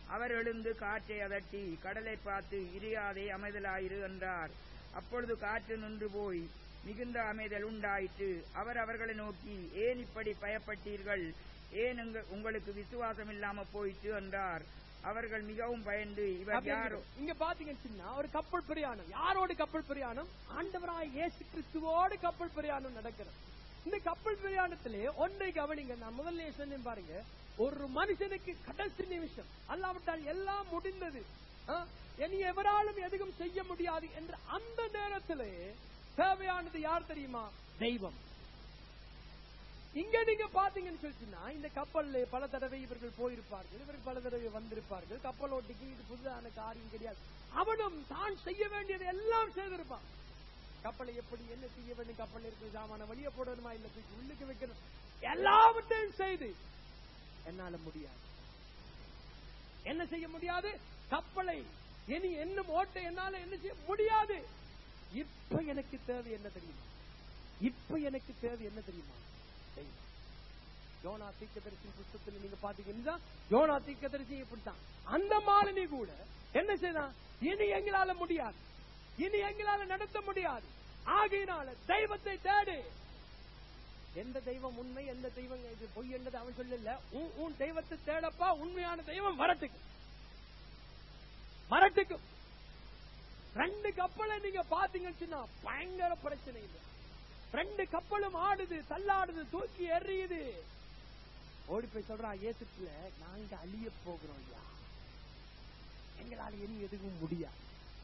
அவர் எழுந்து காற்றை அதட்டி கடலை பார்த்து இரியாதே அமைதலாயிரு என்றார் அப்பொழுது காற்று நின்று போய் மிகுந்த அமைதல் உண்டாயிற்று அவர் அவர்களை நோக்கி ஏன் இப்படி பயப்பட்டீர்கள் ஏன் உங்க- உங்களுக்கு விசுவாசம் இல்லாம போயிற்று என்றார் அவர்கள் மிகவும் பயந்து இவர் யாரோ அப்படிங்கிறது. இங்க பாத்தீங்கன்னு சொன்னா, ஒரு கப்பல் பிரயாணம் யாரோட கப்பல் பிரயாணம் ஆண்டவராய் இயேசு கிறிஸ்துவோடு கப்பல் பிரயாணம் நடக்கிறது இந்த கப்பல் பிரயாணத்திலே ஒன்றை கவனிங்க நான் முதல்ல சொன்னேன் பாருங்க ஒரு மனுஷனுக்கு கடைசி நிமிஷம் அல்லாவிட்டால் எல்லாம் முடிந்தது ஆ? இனி எவராலும் எதுவும் செய்ய முடியாது என்ற அந்த நேரத்திலே தேவையானது யார் தெரியுமா தெய்வம் இங்க நீங்க பாத்தீங்கன்னு சொல்லிச்சுன்னா இந்த கப்பல்ல பல தடவை இவர்கள் போயிருப்பார்கள் இவர்கள் பல தடவை வந்திருப்பார்கள் கப்பல் ஓட்டிக்கு இது புதுதான காரியம் கிடையாது அவனும் தான் செய்ய வேண்டியது எல்லாம் செய்திருப்பான் கப்பலை எப்படி என்ன செய்ய வேண்டும் கப்பல் இருக்கிற சாமான வழிய போடணுமா இல்ல தூக்கி உள்ளுக்கு வைக்கணும் எல்லாவற்றையும் செய்து என்னால முடியாது என்ன செய்ய முடியாது கப்பலை இனி என்னும் ஓட்ட என்னால என்ன செய்ய முடியாது இப்ப எனக்கு தேவை என்ன தெரியுமா இப்ப எனக்கு தேவை என்ன தெரியுமா தெய்வம். யோனா தீர்க்கதரிசி புத்தகத்தில் நீங்க பாத்தீங்கன்னா யோனா தீர்க்கதரிசி இப்படித்தான் அந்த மாலினி கூட என்ன செய்தான் இனி எங்களால முடியாது இனி எங்களால நடத்த முடியாது ஆகையினால தெய்வத்தை தேடு எந்த தெய்வம் உண்மை எந்த தெய்வம் இது பொய் என்றது அவன் சொல்லல உன் உன் தெய்வத்தை தேடப்பா உண்மையான தெய்வம் வரட்டுக்கு வரட்டுக்கும் ரெண்டு கப்பலை நீங்க பாத்தீங்கன்னு சொன்னா பயங்கர பிரச்சனை இல்லை ரெண்டு கப்பலும் ஆடுது தள்ளாடுது தூக்கி எறியுது ஓடி போய் சொல்றா ஏசுக்குள்ள நாங்க அழிய போகிறோம் ஐயா எங்களால இனி எதுவும் முடியாது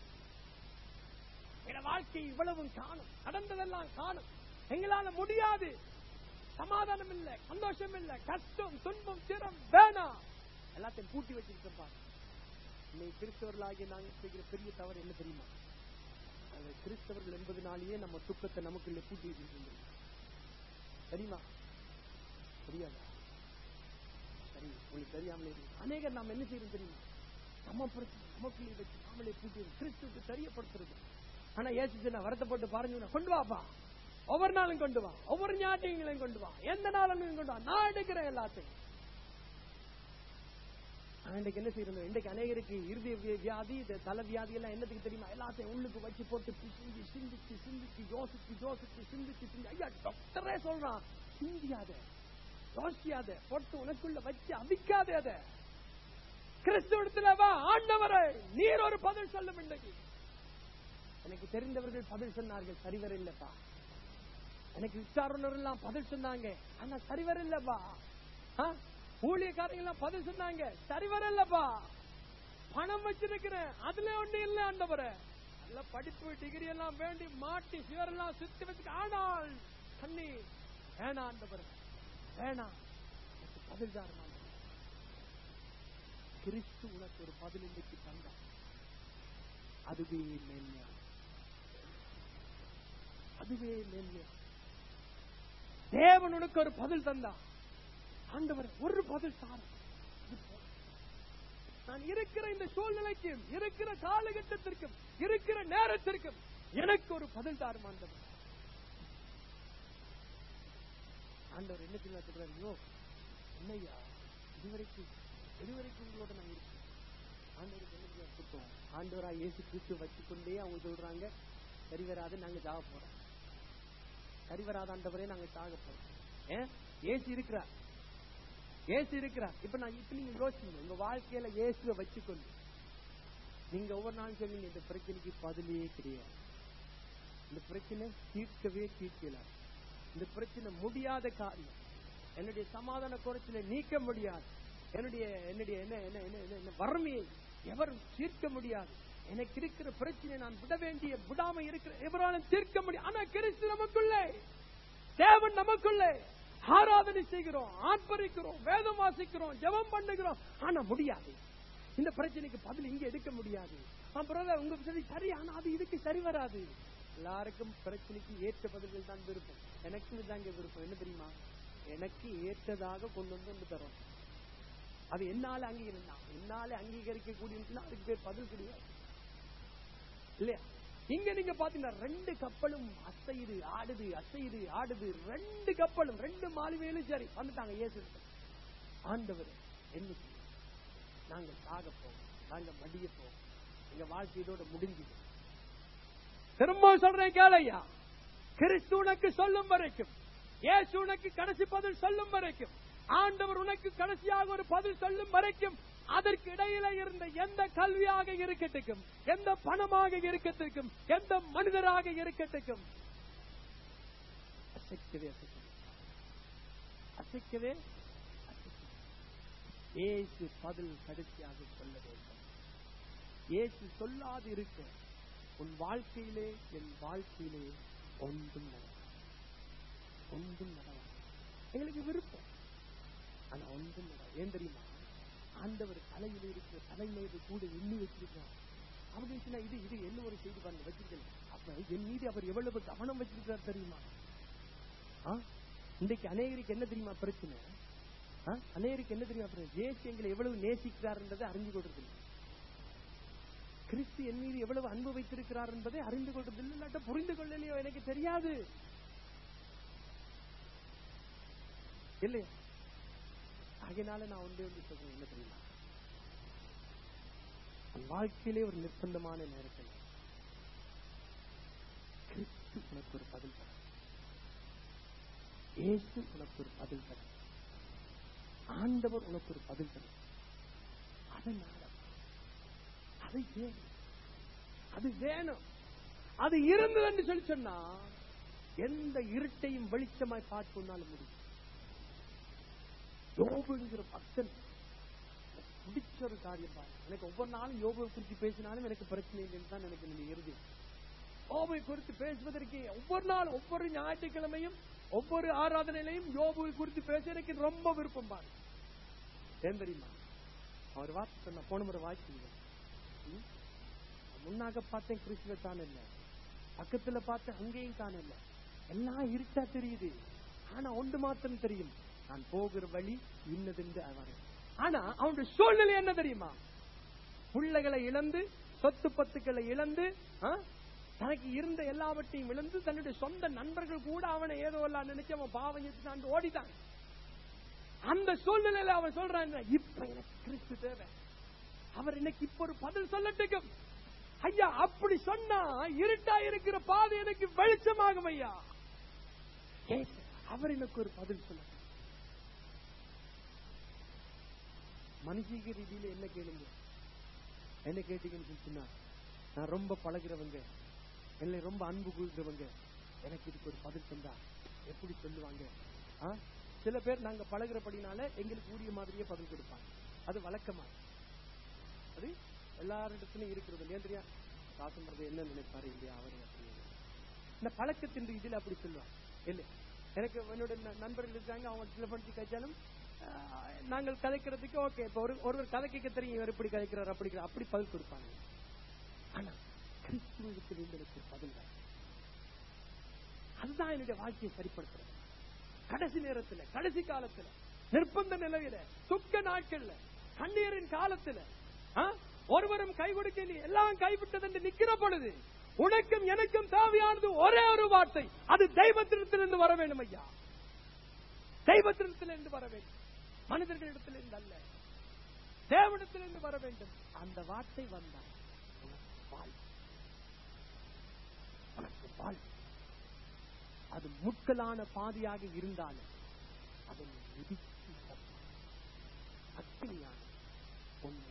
எங்க வாழ்க்கை இவ்வளவும் காணும் நடந்ததெல்லாம் காணும் எங்களால முடியாது சமாதானம் இல்ல சந்தோஷம் இல்ல கஷ்டம் துன்பம் சிரம் வேணாம் எல்லாத்தையும் பூட்டி வச்சிருக்கோம் பாருங்க இன்னைக்கு கிறிஸ்தவர்களாகிய நாங்க செய்கிற பெரிய தவறு என்ன தெரியுமா அந்த கிறிஸ்தவர்கள் என்பதனாலேயே நம்ம துக்கத்தை நமக்குள்ள பூட்டி வச்சிருக்கோம் தெரியுமா தெரியாதா சரி உங்களுக்கு தெரியாமலே இருக்கு அநேகர் நாம் என்ன செய்யறோம் தெரியுமா நம்ம பிரச்சனை நமக்குள்ளே வச்சு நாமளே பூட்டி வச்சு கிறிஸ்துவுக்கு தெரியப்படுத்துறது ஆனா ஏசு சொன்னா வருத்தப்பட்டு பாருங்க கொண்டு வாப்பா ஒவ்வொரு நாளும் கொண்டு வா ஒவ்வொரு ஞாயிற்றுங்களையும் கொண்டு வா எந்த நாளும் கொண்டு வா நான் எடுக்கிறேன் எல்லாத்தையும் ஆனா, இன்றைக்கு என்ன செய்யணும் இன்றைக்கு அநேகருக்கு இறுதி வி- வியாதி இந்த தலை வியாதி எல்லாம் என்னத்துக்கு தெரியுமா எல்லாத்தையும் உள்ளுக்கு வச்சு போட்டு பிசிஞ்சு சிந்திச்சு சிந்திச்சு யோசிச்சு யோசிச்சு சிந்திச்சு சிந்தி ஐயா டாக்டரே சொல்றான் சிந்தியாத யோசியாத போட்டு உனக்குள்ள வச்சு அவிக்காதே அத கிறிஸ்துவத்துல வா ஆண்டவரே நீர் ஒரு பதில் சொல்லும் இன்றைக்கு எனக்கு தெரிந்தவர்கள் பதில் சொன்னார்கள் சரிவர இல்லப்பா எனக்கு விசாரணர் எல்லாம் பதில் சொன்னாங்க ஆனா சரிவர இல்லப்பா ஆ? ஊழியக்காரங்க எல்லாம் பதில் சொன்னாங்க சரிவர இல்லப்பா பணம் வச்சிருக்கிறேன் அதுல ஒண்ணு இல்ல ஆண்டவரே நல்ல படிப்பு டிகிரி எல்லாம் வேண்டி மாட்டி சிவரெல்லாம் சுத்தி வச்சு ஆனால் தண்ணி வேணாம் ஆண்டவரே வேணாம் எனக்கு பதில் தாரும் ஆண்டவரே. கிறிஸ்து உனக்கு ஒரு பதில் இன்றைக்கு தந்தான் அதுவே மேன்மையான அதுவே மேன்மையான தேவன் உனக்கு ஒரு பதில் தந்தான் ஆண்டவர் ஒரு பதில் தாரும் அது போதும். நான் இருக்கிற இந்த சூழ்நிலைக்கும் இருக்கிற காலகட்டத்திற்கும் இருக்கிற நேரத்திற்கும் எனக்கு ஒரு பதில் தாரும் ஆண்டவர் ஆண்டவர் என்ன தெரியுமா சொல்றாரு "ஐயோ, என்னய்யா இதுவரைக்கும் இதுவரைக்கும் உங்களோட நான் இருக்கேன் ஆண்டவருக்கு என்ன தெரியுமா சுத்தம் ஆண்டவரா இயேசு கிறிஸ்து வச்சுக்கொண்டே அவங்க சொல்றாங்க சரி வராது நாங்க சாக போறோம் சரி வராத ஆண்டவரே நாங்க சாக போறோம் ஏன் ஏசு இருக்கிறார் ஏசு இருக்கிறார் இப்ப நான் இப்ப நீங்க யோசிங்க உங்க வாழ்க்கையில இயேசுவை வச்சுக்கொண்டு நீங்க ஒவ்வொரு நாளும் சொன்னீங்க இந்த பிரச்சனைக்கு பதிலே கிடையாது இந்த பிரச்சனை தீர்க்கவே தீர்க்கல இந்த பிரச்சனை முடியாத காரியம் என்னுடைய சமாதான குறைச்சலை நீக்க முடியாது என்னுடைய என்னுடைய என்ன என்ன என்ன என்ன- என்ன வறுமையை எவரும் தீர்க்க முடியாது எனக்கு இருக்கிற பிரச்சனை நான் விட வேண்டிய விடாம இருக்கிற எவராலும் தீர்க்க முடியும் ஆனா கிறிஸ்து நமக்குள்ளே தேவன் நமக்குள்ளே ஆராதனை செய்கிறோம் ஆர்ப்பரிக்கிறோம் வேதம் வாசிக்கிறோம் ஜெபம் பண்ணுகிறோம் ஆனா முடியாது இந்த பிரச்சனைக்கு பதில் இங்க எடுக்க முடியாது பிரதர் உங்க சரி சரி ஆனா அது இதுக்கு சரி வராது எல்லாருக்கும் பிரச்சனைக்கு ஏற்ற பதில்கள் தான் விருப்பம் எனக்கு இதாங்க விருப்பம் என்ன தெரியுமா எனக்கு ஏற்றதாக கொண்டு வந்து வந்து தரும் அது என்னால அங்கீகரிக்கலாம் என்னால அங்கீகரிக்க கூடிய அதுக்கு பேர் பதில் கிடையாது இல்லையா இங்க நீங்க பாத்தீங்கன்னா ரெண்டு கப்பலும் அசையுது ஆடுது அசையுது ஆடுது ரெண்டு கப்பலும் ரெண்டு மாலுமையிலும் சரி வந்துட்டாங்க இயேசு ஆண்டவர் என்ன செய்ய? நாங்க சாக போவோம் நாங்க மடிய போவோம் எங்க வாழ்க்கை இதோட முடிஞ்சது திரும்ப சொல்றேன் கேளையா கிறிஸ்து உனக்கு சொல்லும் வரைக்கும் இயேசு உனக்கு கடைசி பதில் சொல்லும் வரைக்கும் ஆண்டவர் உனக்கு கடைசியாக ஒரு பதில் சொல்லும் வரைக்கும் அதற்கு இடையில இருந்த எந்த கல்வியாக இருக்கட்டும் எந்த பணமாக இருக்கட்டும் எந்த மனிதராக இருக்கட்டும் அசைக்கவே அசைக்கவே அசைக்கவே அசைக்கவே. இயேசு பதில் கடைசியாக சொல்ல வேண்டும் இயேசு சொல்லாது இருக்க உன் வாழ்க்கையிலே என் வாழ்க்கையிலே ஒன்றும் நடக்காது ஒன்றும் நடக்காது எங்களுக்கு விருப்பம் ஆனா ஒன்றும் நடக்காது ஏன் தெரியுமா ஆண்டவர் தலையில இருக்கிற தலைமையை கூட எண்ணி வச்சிருக்கிறார் அவங்க சொன்னா இது இது என்ன ஒரு செய்தி பாருங்க வச்சிருக்கேன் அப்ப என் மீது அவர் எவ்வளவு கவனம் வச்சிருக்கிறார் தெரியுமா ஆ? இன்றைக்கு அநேகருக்கு என்ன தெரியுமா பிரச்சனை ஆ? அநேகருக்கு என்ன தெரியுமா பிரச்சனை இயேசு எங்களை எவ்வளவு நேசிக்கிறார்ன்றதை அறிஞ்சு கொள்றதில்லை கிறிஸ்து என் மீது எவ்வளவு அன்பு வைத்திருக்கிறார் என்பதை அறிந்து கொள்றதில்லை இல்லாட்ட புரிந்து கொள்ளலையோ எனக்கு தெரியாது இல்லையா அதனால நான் ஒன்றே ஒன்று சொல்றேன் என்ன தெரியுமா உன் வாழ்க்கையிலே ஒரு நிர்பந்தமான நேரத்தில் கிறிஸ்து உனக்கு ஒரு பதில் தர இயேசு உனக்கு ஒரு பதில் தர ஆண்டவர் உனக்கு ஒரு பதில் தர அதனால அது வேணும் அது வேணும் அது இருந்தது என்று சொல்லி சொன்னா எந்த இருட்டையும் வெளிச்சமாய் பார்த்து உன்னால முடியும் யோபுங்கிற பக்தன் எனக்கு பிடிச்ச ஒரு காரியம் பாரு எனக்கு ஒவ்வொரு நாளும் யோபுவை குறித்து பேசினாலும் எனக்கு பிரச்சனை இல்லைன்னு தான் எனக்கு நீங்க இறுதி யோபுவை குறித்து பேசுவதற்கு ஒவ்வொரு நாள் ஒவ்வொரு ஞாயிற்றுக்கிழமையும் ஒவ்வொரு ஆராதனையிலையும் யோபுவை குறித்து பேச எனக்கு ரொம்ப விருப்பம் பாரு ஏன் தெரியுமா அவர் வார்த்தை சொன்ன போன முறை வாய்ப்பு முன்னாக பார்த்தேன் கிறிஸ்துவ தான் இல்ல பக்கத்துல பார்த்தேன் அங்கேயும் தான் இல்ல எல்லாம் இருட்டா தெரியுது ஆனா ஒன்று மாத்திரம் தெரியும் நான் போகிற வழி இன்னதென்று அவன் ஆனா அவனுடைய சூழ்நிலை என்ன தெரியுமா பிள்ளைகளை இழந்து சொத்து பத்துக்களை இழந்து ஆ? தனக்கு இருந்த எல்லாவற்றையும் இழந்து தன்னுடைய சொந்த நண்பர்கள் கூட அவனை ஏதோ எல்லாம் நினைச்சு அவன் பாவம் செஞ்சுட்டான் ஓடிட்டான் அந்த சூழ்நிலையில அவன் சொல்றான் இப்ப எனக்கு கிறிஸ்து தேவை அவர் இன்னைக்கு இப்ப ஒரு பதில் சொல்லட்டுக்கும் ஐயா அப்படி சொன்னா இருட்டா இருக்கிற பாதை எனக்கு வெளிச்சமாகும் ஐயா ஏசு, அவர் எனக்கு ஒரு பதில் சொல்ல மனுஷிக ரீதியில என்ன கேளுங்க என்ன கேட்டீங்கன்னு சொல்லி சொன்னா நான் ரொம்ப பழகிறவங்க என்னை ரொம்ப அன்பு கூறுகிறவங்க எனக்கு இதுக்கு ஒரு பதில் தந்தா எப்படி சொல்லுவாங்க ஆ? சில பேர் நாங்க பழகிறபடினால எங்களுக்கு உரிய மாதிரியே பதில் கொடுப்பாங்க அது வழக்கமா அது எல்லாரிடத்திலும் இருக்கிறது ஏன் தெரியா ராசம்றது என்ன நினைப்பாரு இல்லையா அவரு அப்படி இந்த பழக்கத்தின் இதில் அப்படி சொல்லுவாங்க இல்ல எனக்கு என்னோட ந- நண்பர்கள் இருக்காங்க அவங்க சில படிச்சு கழிச்சாலும் ஆஹ், நாங்கள் கதைக்கிறதுக்கு ஓகே இப்ப ஒரு ஒருவர் கதை கேட்க தெரியும் இவர் இப்படி கதைக்கிறார் அப்படி இருக்கிறார், அப்படி பதில் கொடுப்பாங்க ஆனா கிறிஸ்துவத்தில் எனக்கு ஒரு பதில் வேணும். அதுதான் என்னுடைய வாழ்க்கையை சரிப்படுத்துறது கடைசி நேரத்துல கடைசி காலத்துல நிர்பந்த நிலையில துக்க நாட்கள்ல கண்ணீரின் காலத்துல ஆ? ஒருவரும் கை கொடுக்க நீ எல்லாம் கைவிட்டது என்று நிக்கிற பொழுது உனக்கும் எனக்கும் தேவையானது ஒரே ஒரு வார்த்தை அது தெய்வத்திடத்திலிருந்து வர வேண்டும் ஐயா தெய்வத்திடத்திலிருந்து வர வேண்டும் மனிதர்களிடத்திலிருந்து அல்ல தேவனிடத்திலிருந்து வர வேண்டும் அந்த வார்த்தை வந்தால் உனக்கு வாழ்வு. உனக்கு வாழ்வு. அது முட்களான பாதையாக இருந்தாலும் அதை மிதித்து தப்பு. அக்கினியான உண்மை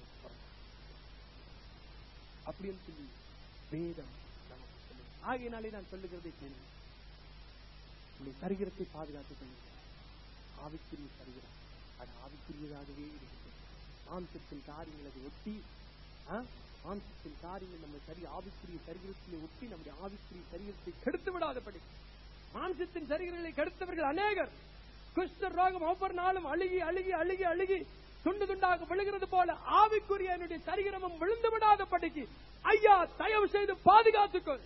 அப்படின்னு சொல்லி வேதம் நமக்கு சொல்லுது ஆகையினாலே நான் சொல்லுகிறதை கேளுங்க உங்களுடைய சரீரத்தை பாதுகாத்துக் கொள்ளுங்க ஆவிக்குரிய சரீரம் அது ஆவிக்குரியதாகவே இருக்குது மாம்சத்தின் காரியங்கள் அதை ஒட்டி ஆ? மாம்சத்தின் காரியங்கள் நம்ம சரி ஆவிக்குரிய சரீரத்திலே ஒட்டி நம்முடைய ஆவிக்குரிய சரீரத்தை கெடுத்து விடாதபடி மாம்சத்தின் சரீரங்களை கெடுத்தவர்கள் அநேகர் குஷ்ட ரோகம் ஒவ்வொரு நாளும் அழுகி அழுகி அழுகி அழுகி துண்டு துண்டாக விழுகிறது போல ஆவிக்குரிய என்னுடைய சரீரமும் விழுந்து விடாதபடிக்கு ஐயா தயவு செய்து பாதுகாத்துக்கொள்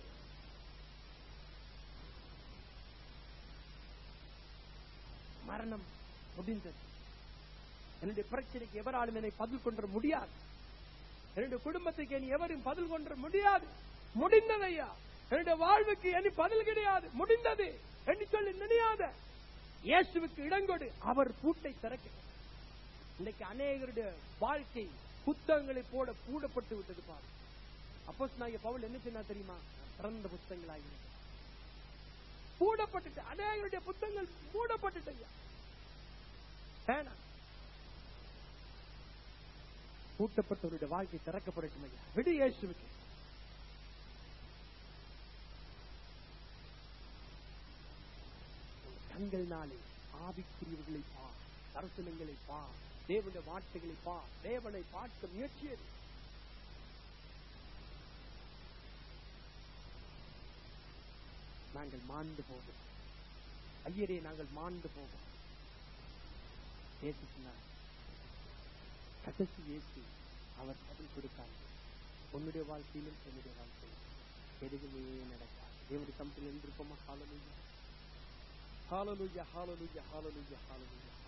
மரணம் முடிந்தது என்னுடைய பிரச்சனைக்கு எவராலும் என்னை பதில் கொண்டு வர முடியாது என்னுடைய குடும்பத்துக்கு இனி எவரும் பதில் கொண்டு வர முடியாது முடிந்தது ஐயா என்னுடைய வாழ்வுக்கு இனி பதில் கிடையாது முடிந்தது என்று சொல்லி நினையாத இயேசுவுக்கு இடங்கொடு அவர் பூட்டை திறக்க இன்னைக்கு அநேகருடைய வாழ்க்கை புத்தகங்களை போட பூடப்பட்டு விட்டது பாரு அப்போ நான் பவுல் என்ன சொன்னா தெரியுமா திறந்த புத்தகங்களாகி மூடப்பட்டுட்டு அநேகருடைய புத்தகங்கள் மூடப்பட்டுட்டு வேணாம் பூட்டப்பட்டவருடைய வாழ்க்கை திறக்கப்படட்டும் ஐயா விடு இயேசுவுக்கு உன் கண்களினாலே ஆவிக்குரியவர்களை பா தரிசனங்களை பா தேவனுடைய வார்த்தைகளை பா தேவனை பார்க்க முயற்சியது நாங்கள் மாண்டு போவோம் ஐயரே நாங்கள் மாண்டு போவோம் இயேசு சொன்னார் கடைசி இயேசு அவர் பதில் கொடுத்தாங்க உன்னுடைய வாழ்க்கையிலும் என்னுடைய வாழ்க்கையிலும் எதுவுமே நடக்காது தேவனுடைய சமத்தில் நின்றிருப்போமா ஹாலலுயா ஹாலலுயா ஹாலலுயா ஹாலலுயா ஹாலலுயா